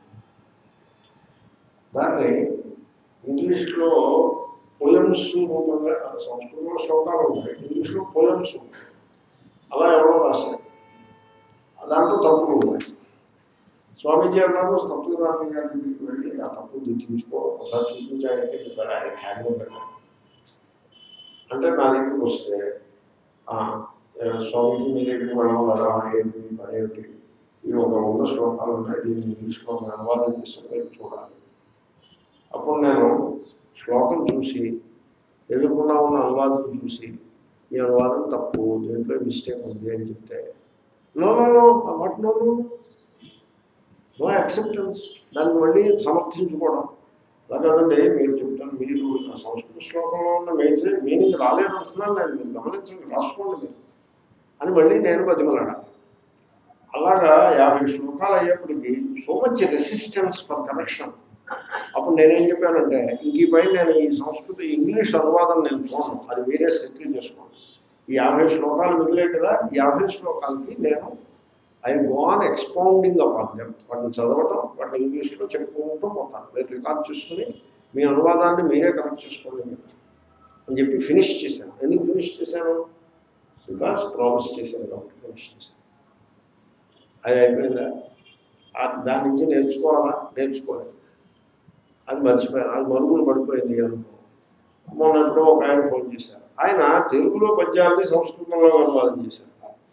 దాన్ని ఇంగ్లీష్లో పోయమ్స్ రూపంగా సంస్కృతంలో శ్లోకాలు ఉంటాయి ఇంగ్లీష్లో పోయమ్స్ ఉంటాయి అలా ఎవరో రాశారు దాంట్లో తప్పులు ఉన్నాయి స్వామీజీ అన్నారు తప్పులు రామయ్య గారి దగ్గరికి వెళ్ళి ఆ తప్పులు దిద్దించుకో ఒకసారి చూపించాలంటే చెప్పారు ఆయన హ్యాండ్ పెట్టారు అంటే నా దగ్గరికి వస్తే "ఆ, ఏ, స్వామీజీ మీ దగ్గరికి వెళ్ళడం వల్ల ఏంటి మీ పని ఏమిటి ఇవి ఒక వంద శ్లోకాలు ఉన్నాయి దీన్ని ఇంగ్లీష్లో ఒక అనువాదం చేసి చూడాలి అప్పుడు నేను శ్లోకం చూసి ఎదుర్కొన్నా ఉన్న అనువాదం చూసి ఈ అనువాదం తప్పు దీంట్లో మిస్టేక్ ఉంది అని చెప్తే no no no what no no no acceptance దాన్ని మళ్ళీ సమర్థించుకోవడం అలాగేదండి మీరు చెప్తాను మీరు ఆ సంస్కృత శ్లోకంలో ఉన్న మేజర్ మీనింగ్ రాలేదంటున్నాను నేను మీరు గమనించండి రాసుకోండి మీరు అని మళ్ళీ నేను బతిమలాడాలి అలాగా యాభై శ్లోకాలు అయ్యేప్పటికి so much resistance for connection అప్పుడు నేనేం చెప్పానంటే ఇంక ఈ పైన నేను ఈ సంస్కృత ఇంగ్లీష్ అనువాదం నేను చూడను అది వేరే సెటిల్ చేసుకోండి ఈ యాభై శ్లోకాలు మిగిలే కదా ఈ యాభై శ్లోకాలకి నేను I gone expounding upon them వాటిని చదవటం వాటిని ఇంగ్లీష్లో చెప్పుకుంటూ పోతాను మీరు రికార్డ్ చేసుకుని మీ అనువాదాన్ని మీరే కరెక్ట్ చేసుకోండి మీరు అని చెప్పి ఫినిష్ చేశాను ఎందుకు ఫినిష్ చేశాను బికాస్ ప్రామిస్ చేశాను కాబట్టి ఫినిష్ చేశాను అది అయిపోయిందా ఆ- దాని నుంచి నేర్చుకోవాలా నేర్చుకోలేదు అది మర్చిపోయాను అది మరుగులు పడిపోయింది అనుకో మొన్న ఎప్పుడో ఒక ఆయన ఫోన్ చేశారు ఆయన తెలుగులో పద్యాలని సంస్కృతంలో అనువాదం చేశారు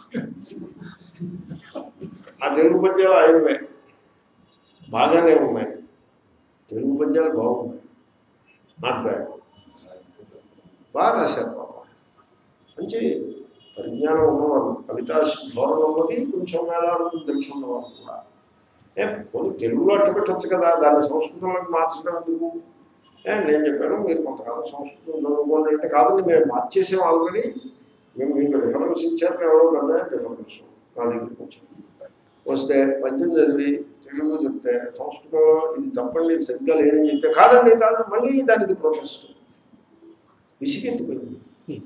ఆ తెలుగు పద్యాలు ఆయనవే బాగానే ఉన్నాయి తెలుగు పద్యాలు బాగున్నాయి నాట్ బ్యాడ్ బాగా రాశారు పాప మంచి పరిజ్ఞానం ఉన్నవారు కవితా ధోరణ ఉన్నది కొంచెం వేలాలను తెలిసి ఉన్నవారు కూడా ఏ కొన్ని తెలుగులో అట్టు పెట్టచ్చు కదా దాన్ని సంస్కృతంలోకి మార్చడం ఎందుకు ఏ నేను చెప్పాను మీరు కొంతకాలం సంస్కృతం చదువుకోండి అంటే కాదండి మేము మార్చేసాం ఆల్రెడీ మేము మీకు రిఫరెన్స్ ఇచ్చారు ఎవరో కదా రిఫరెన్స్ నా దగ్గరికి వచ్చింది వస్తే పద్యం చదివి తెలుగు చెప్తే సంస్కృతంలో ఇది తప్పండి ఇది సరిగ్గా లేదని చెప్తే కాదండి కాదు మళ్ళీ దానికి ప్రొటెస్ట్ విసిగెత్తిపోయింది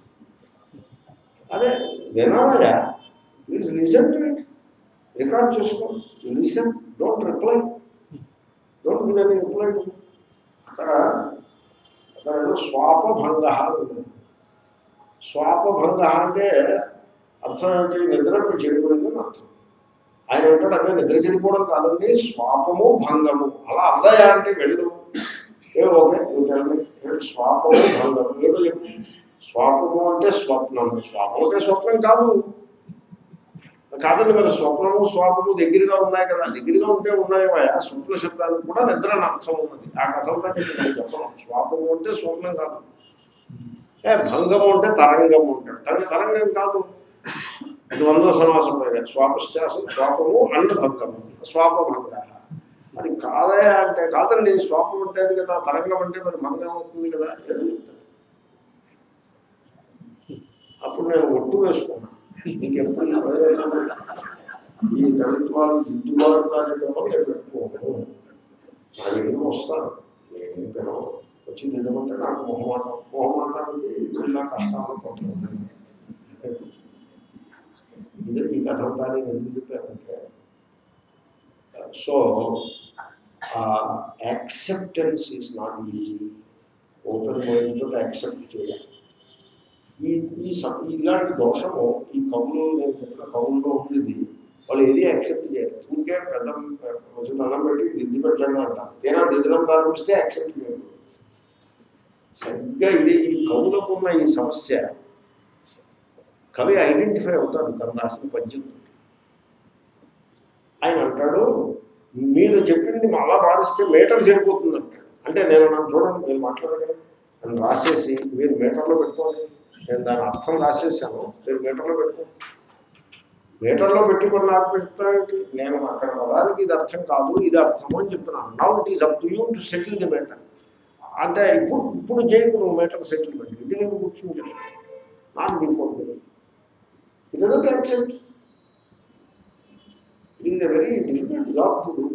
అదే వినాలయా please listen to it record చేసుకో listen don't reply don't give any reply అక్కడ అక్కడ ఏదో స్వాపభంగ ఉంది స్వాపభంగ అంటే అర్థం ఏంటి నిద్ర చెడిపోయిందని అర్థం ఆయన అంటాడు అదే నిద్ర చెడిపోవడం కాదండి స్వాపము భంగము అలా అందయా అంటే వెళ్ళు ఏ ఓకే నువ్వు తెలండి స్వాపము భంగము ఏదో చెప్పు స్వాపము అంటే స్వప్నం స్వాపం అంటే స్వప్నం కాదు కాదండి మరి స్వప్నము స్వాపము దగ్గరగా ఉన్నాయి కదా దగ్గరగా ఉంటే ఉన్నాయా స్వప్న శబ్దానికి కూడా నిద్ర అని అర్థం ఉన్నది ఆ కథంలో నేను చెప్పను స్వాపము అంటే స్వప్నం కాదు ఏ భంగము అంటే తరంగము ఉంటాడు తన తరంగం కాదు ద్వంద్వ సమాసం పైగా స్వాపశ్చాసం స్వాపము అండ్ భంగము స్వాపభంగ అది కాదయా అంటే కాదండి స్వాపం అంటే అది కదా తరంగం అంటే మరి భంగం అవుతుంది కదా ఏదో చెప్తాడు అప్పుడు నేను ఒట్టు వేసుకున్నాను ఇంకెప్పుడు ఈ ప్రయోజనం ఈ కవిత్వాలు దిద్దుబాటు కార్యక్రమం నేను పెట్టుకోను నా దగ్గర వస్తాను నేనేం పిలవ వచ్చి నిజమంటే నాకు మొహమాటం మొహమాటానికి జిల్లా కష్టాలు పడుతున్నాను ఇది ఈ కథ దాన్ని ఎందుకు చెప్పారంటే so acceptance is not easy open మైండ్తో యాక్సెప్ట్ చేయాలి ఈ ఈ స- ఇలాంటి దోషము ఈ కవులు నేను చెప్పిన కవుల్లో ఉండేది వాళ్ళు ఏది యాక్సెప్ట్ చేయరు ఊరికే పెద్ద కొంచెం దండం పెట్టి దిద్ది పెట్టండి అంటారు ఏనా దిద్దడం ప్రారంభిస్తే యాక్సెప్ట్ చేయరు సరిగ్గా ఇది ఈ కవులకు ఉన్న ఈ సమస్య కవి ఐడెంటిఫై అవుతాడు తను రాసిన పద్యం ఆయన అంటాడు మీరు చెప్పింది అలా మారిస్తే మీటర్ సరిపోతుంది అంటాడు అంటే నేను నన్ను చూడండి మీరు మాట్లాడగలను నన్ను రాసేసి మీరు మీటర్లో పెట్టుకోండి నేను దాని అర్థం రాసేసాను మీరు మీటర్లో పెట్టుకోండి మీటర్లో పెట్టుకొని నాకు పెట్టుకోవడానికి నేను అక్కడ పదానికి ఇది అర్థం కాదు ఇది అర్థము అని చెప్తున్నాను now it is up to you to settle the meter అంటే ఇప్పుడు ఇప్పుడు చేయకు నువ్వు మీటర్ సెటిల్మెంట్ ఇది నేను కూర్చొని చేసుకో not before it doesn't accept it is a very difficult job to do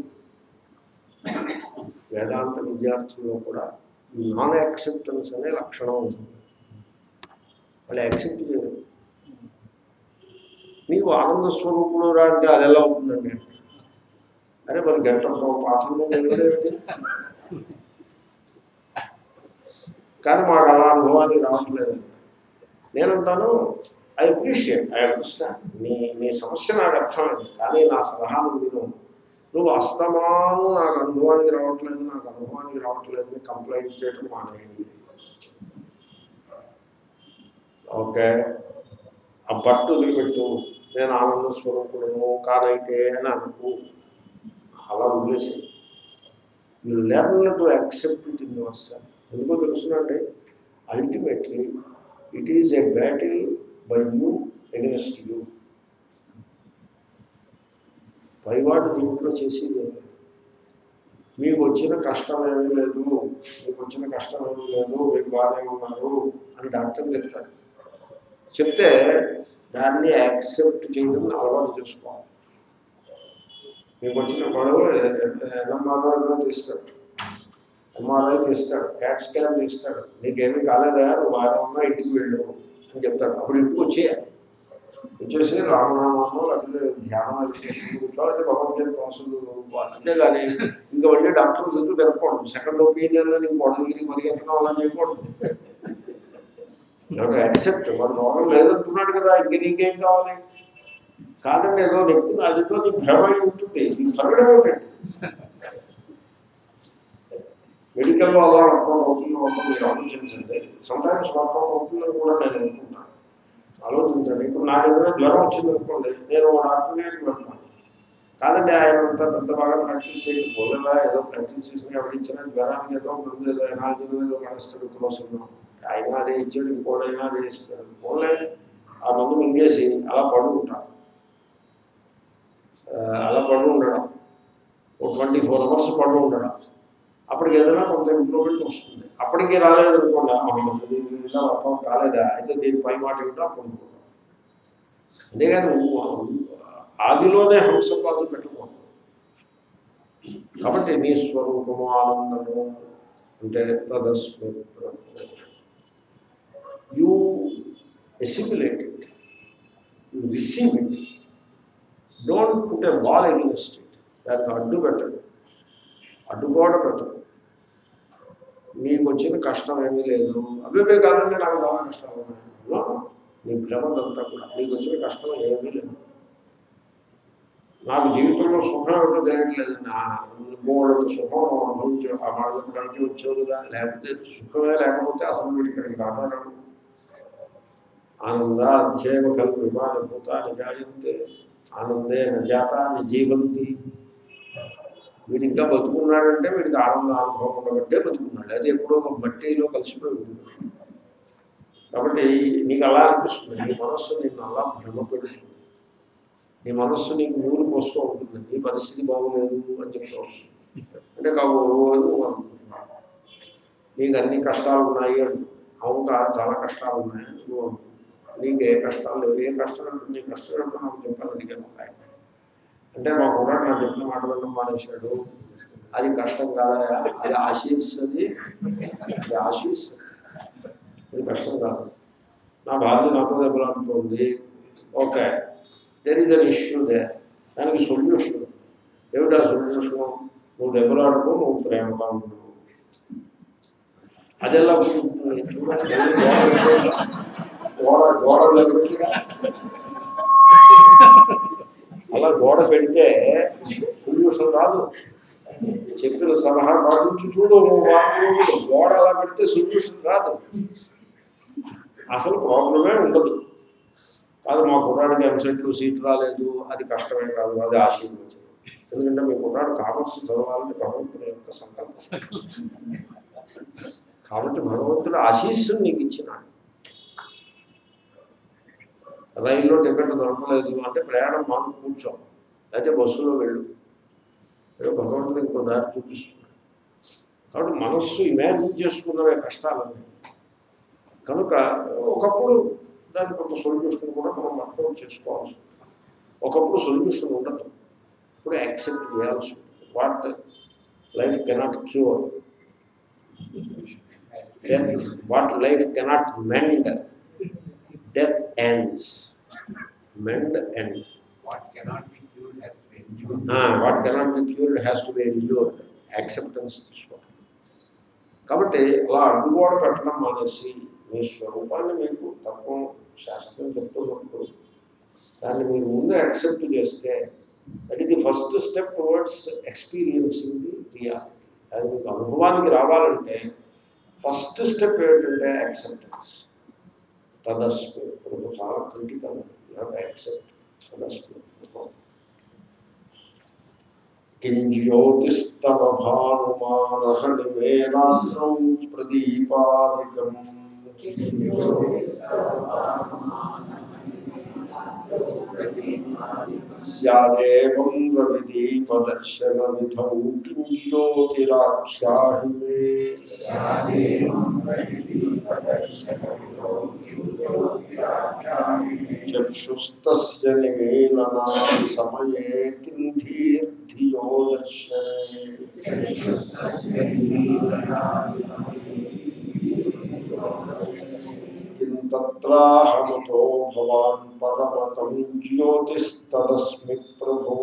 వేదాంత విద్యార్థుల్లో కూడా నాన్ యాక్సెప్టెన్స్ అనే లక్షణం ఉంటుంది వాళ్ళు యాక్సెప్ట్ చేయరు నీవు ఆనంద స్వరూపుడు రా అంటే అది ఎలా అవుతుందండి అరే మరి గంట పాఠంలో నిలబడేమిటి కానీ మాకు అలా అనుభవానికి రావట్లేదు నేనంటాను ఐ అప్రిషియేట్ ఐ అండర్స్టాండ్ నీ నీ సమస్య నాకు అర్థమైంది కానీ నా సలహాను విను నువ్వు అస్తమాను నాకు అనుభవానికి రావట్లేదు నాకు అనుభవానికి రావట్లేదు అని కంప్లైంట్ చేయడం మానేయండి ఓకే ఆ పట్టు వదిలిపెట్టు నేను ఆనంద స్వరూపుడును కానైతే అని అనుకు అలా వదిలేసి you learn to accept it in yourself ఎందుకో తెలుసునంటే ultimately it is a battle by you against you పైవాడు దీంట్లో చేసేది ఏమీ లేదు. మీకు వచ్చిన కష్టం ఏమీ లేదు మీకు వచ్చిన కష్టం ఏమీ లేదు మీకు బాగానే ఉన్నారు అని డాక్టర్ చెప్తాడు చెప్తే దాన్ని యాక్సెప్ట్ చేయడం అలవాటు చేసుకోవాలి మీకు వచ్చిన గొడవ ఎన్ఎంఆర్ఓ ఏదో తీస్తాడు ఎంఆర్ఐ తీస్తాడు క్యాట్ స్కాన్ తీస్తాడు నీకేమీ కాలేదా నువ్వు బాగా ఉన్నా ఇంటికి వెళ్ళు అని చెప్తాడు అప్పుడు ఇంటికి వచ్చేయాలి వచ్చేసి రామనామాను లేకపోతే ధ్యానం మెడిటేషన్ కూర్చోవాలి అయితే భగవద్గీత క్లాసులు చదువుకోవాలి అంతేగాని ఇంకా మళ్ళీ డాక్టర్ చుట్టూ తిరగకూడదు సెకండ్ ఒపీనియన్ అని ఇంకో దగ్గరికి మరి ఎక్కడో అలా చేయకూడదు నాకు యాక్సెప్ట్ వాడు రోగం లేదంటున్నాడు కదా ఇంక నీకేం కావాలి కాదండి ఏదో నొప్పి అదితో నీ భ్రమ అయి ఉంటుంది నీ సరగడం ఏమిటండి మెడికల్లో అలా వర్కౌట్ అవుతుందో అవుతుందో మీరు ఆలోచించండి సమ్టైమ్స్ వర్కౌట్ అవుతుందని కూడా నేను అనుకుంటాను ఆలోచించండి ఇప్పుడు నాకు ఏదైనా జ్వరం వచ్చింది అనుకోండి నేను ఓ డాక్టర్ దగ్గరికి వెళ్తాను కాదండి ఆయన అంతా పెద్ద బాగా ప్రాక్టీస్ చేయడం పోలేదా ఏదో ప్రాక్టీస్ చేసిన ఎవరిచ్చినా జ్వరానికి ఏదో ముందు ఏదో ఎనాలజీలో ఏదో కలుస్తాడు తులసిందో ఆయన అదే ఇచ్చాడు ఇంకోడైనా అదే ఇస్తాడు పోలే ఆ మందు మింగేసి అలా పడుకుంటాను ఆ, అలా పడు ఉండడం ఒక ట్వంటీ ఫోర్ అవర్స్ పడు ఉండడం అప్పటికి ఏదైనా కొంత ఇంప్రూవ్మెంట్ వస్తుంది అప్పటికి రాలేదు అనుకోండి ఆహా, ఇది ఇలా వర్కౌట్ కాలేదా అయితే దీని పై మాట ఏమిటో అప్పుడు అనుకుంటాం అంతేగాని నువ్వు ఆదిలోనే హంసపాదు పెట్టుకోను కాబట్టి నీ స్వరూపము ఆనందము అంటే తదస్మి you assimilate it you receive it don't put a wall against it దానికి అడ్డు పెట్టదు అడ్డుగోడ పెట్టదు మీకు వచ్చిన కష్టం ఏమీ లేదు అవే కాదండి నాకు చాలా కష్టాలు ఉన్నాయి No, no. నీ భ్రమదంతా కూడా నీకు వచ్చిన కష్టం ఏమీ లేదు నాకు జీవితంలో సుఖం ఎవరో తెలియట్లేదండి మూడు సుఖం అనుభవించే ఆ మాట్లాడడానికి వచ్చావు కదా లేకపోతే సుఖమే లేకపోతే అసలు వీడు ఇక్కడికి రావడం ఆనంద అధ్యయన కల్ప విమానభూత నిజాయంతే ఆనందే నజాత నిజీవంతి వీడు ఇంకా బతుకున్నాడంటే వీడికి ఆనంద అనుభవం ఉండబట్టే బతుకున్నాడు అది ఎప్పుడో ఒక మట్టిలో కలిసిపోయి ఉంది కాబట్టి నీకు అలా అనిపిస్తుంది నీ మనస్సు నిన్ను అలా భ్రమ పెడుతుంది నీ మనస్సు నీకు నూరు పోస్తూ ఉంటుంది నీ పరిస్థితి బాగోలేదు అని చెప్తూ ఉంటుంది అంటే కాబోదు అని నువ్వు అనుకుంటున్నావు నీకు అన్ని కష్టాలు ఉన్నాయి అని అవును కాదు చాలా కష్టాలు ఉన్నాయి అని నువ్వు అనుకుంటున్నావు నీకు ఏ కష్టాలు లేవు ఏ కష్టాలు ఉంటుంది నీ కష్టాలు ఏంటో నాకు చెప్పాలి అడిగాను ఆయన అంటే మా కూడా నా చెప్పిన మాట వినడం మానేశాడు అది కష్టం కాదా అది ఆశీస్సది అది ఆశీస్ అది కష్టం కాదు నా భార్య నాతో దెబ్బలాడుతోంది okay there is an issue దే దానికి సొల్యూషన్ ఏమిటా సొల్యూషన్ నువ్వు దెబ్బలాడుకో నువ్వు ప్రేమగా ఉండు అదెలా ఉంటుంది? చూడండి, గోడ గోడ దగ్గర అలా గోడ పెడితే సొల్యూషన్ రాదు చెప్పిన సలహా పాటించి చూడు నువ్వు వారం రోజులు గోడ అలా పెడితే సొల్యూషన్ రాదు అసలు ప్రాబ్లమే ఉండదు కాదు మా కుర్రాడికి ఎంసెట్లు సీట్ రాలేదు అది కష్టమే కాదు అది ఆశీర్వచనం ఎందుకంటే మీ కుర్రాడు కామర్స్ చదవాలని భగవంతుని యొక్క సంకల్పం కాబట్టి భగవంతుడు ఆశీస్సుని నీకు ఇచ్చినాడు రైల్లో టికెట్ దొరకలేదు అంటే ప్రయాణం మాకు కూర్చో అయితే బస్సులో వెళ్ళు ఏదో భగవంతుడు ఇంకో దారి చూపిస్తున్నాడు కాబట్టి మనస్సు ఇమాజిన్ చేసుకున్నవే కష్టాలన్నీ కనుక ఒకప్పుడు దానికి కొంత సొల్యూషన్ కూడా మనం వర్కౌట్ చేసుకోవాల్సి ఉంటుంది ఒకప్పుడు సొల్యూషన్ ఉండదు ఇప్పుడు యాక్సెప్ట్ చేయాల్సి ఉంటుంది what life cannot cure what life cannot mend death ends mend end What cannot be cured has been cured. What cannot be cured has to be endured acceptance తీసుకోవడం కాబట్టి అలా అడ్డుగోడ పెట్టడం మానేసి మీ స్వరూపాన్ని మీకు తత్వం శాస్త్రం చెప్తున్నప్పుడు దాన్ని మీరు ముందు యాక్సెప్ట్ చేస్తే దట్ ఇది first step towards experiencing the reality అది మీకు అనుభవానికి రావాలంటే ఫస్ట్ స్టెప్ ఏంటంటే యాక్సెప్టెన్స్ తదస్మి ఇప్పుడు చాలా ఖండితం యాక్సెప్ట్ తదస్మి కింజ్యోతిస్తవ భానుమానః నివేరాత్రం ప్రదీపాదికం స్యాదేవం రవిదీపదర్శన విధౌ కింజ్యోతిరాఖ్యాహి మే చక్షుస్తస్య నిమీలనాది సమయే కింధీర్ధియో దర్శనే किं तत्राहमतो भवान् परमतं ज्योतिस्तदस्मि प्रभो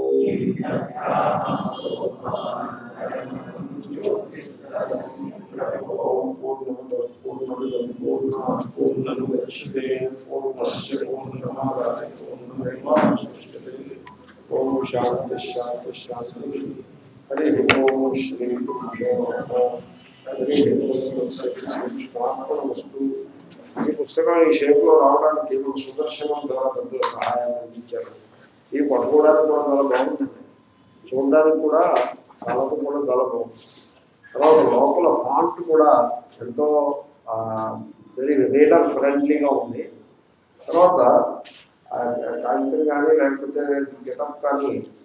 ॐ पूर्णमदः पूर्णमिदं पूर्णात् पूर्णमुदच्यते पूर्णस्य पूर्णमादाय पूर्णमेवावशिष्यते ॐ शान्तिः शान्तिः शान्तिः हरिः ॐ श्रीगुरुभ्यो नमः హరిः ఓం శ్రీకృష్ణార్పణమస్తు ఈ పుస్తకం ఈ షేప్లో రావడానికి మన సుదర్శనం ద్వారా పెద్ద సహాయం అందించారు ఇది పట్టుకోవడానికి కూడా చాలా బాగుంటుంది చూడడానికి కూడా కళకు కూడా చాలా బాగుంది తర్వాత లోపల ఫాంట్ కూడా ఎంతో వెరీ రీడర్ ఫ్రెండ్లీగా ఉంది తర్వాత ఆ కాగితం కానీ లేకపోతే గెటప్ కానీ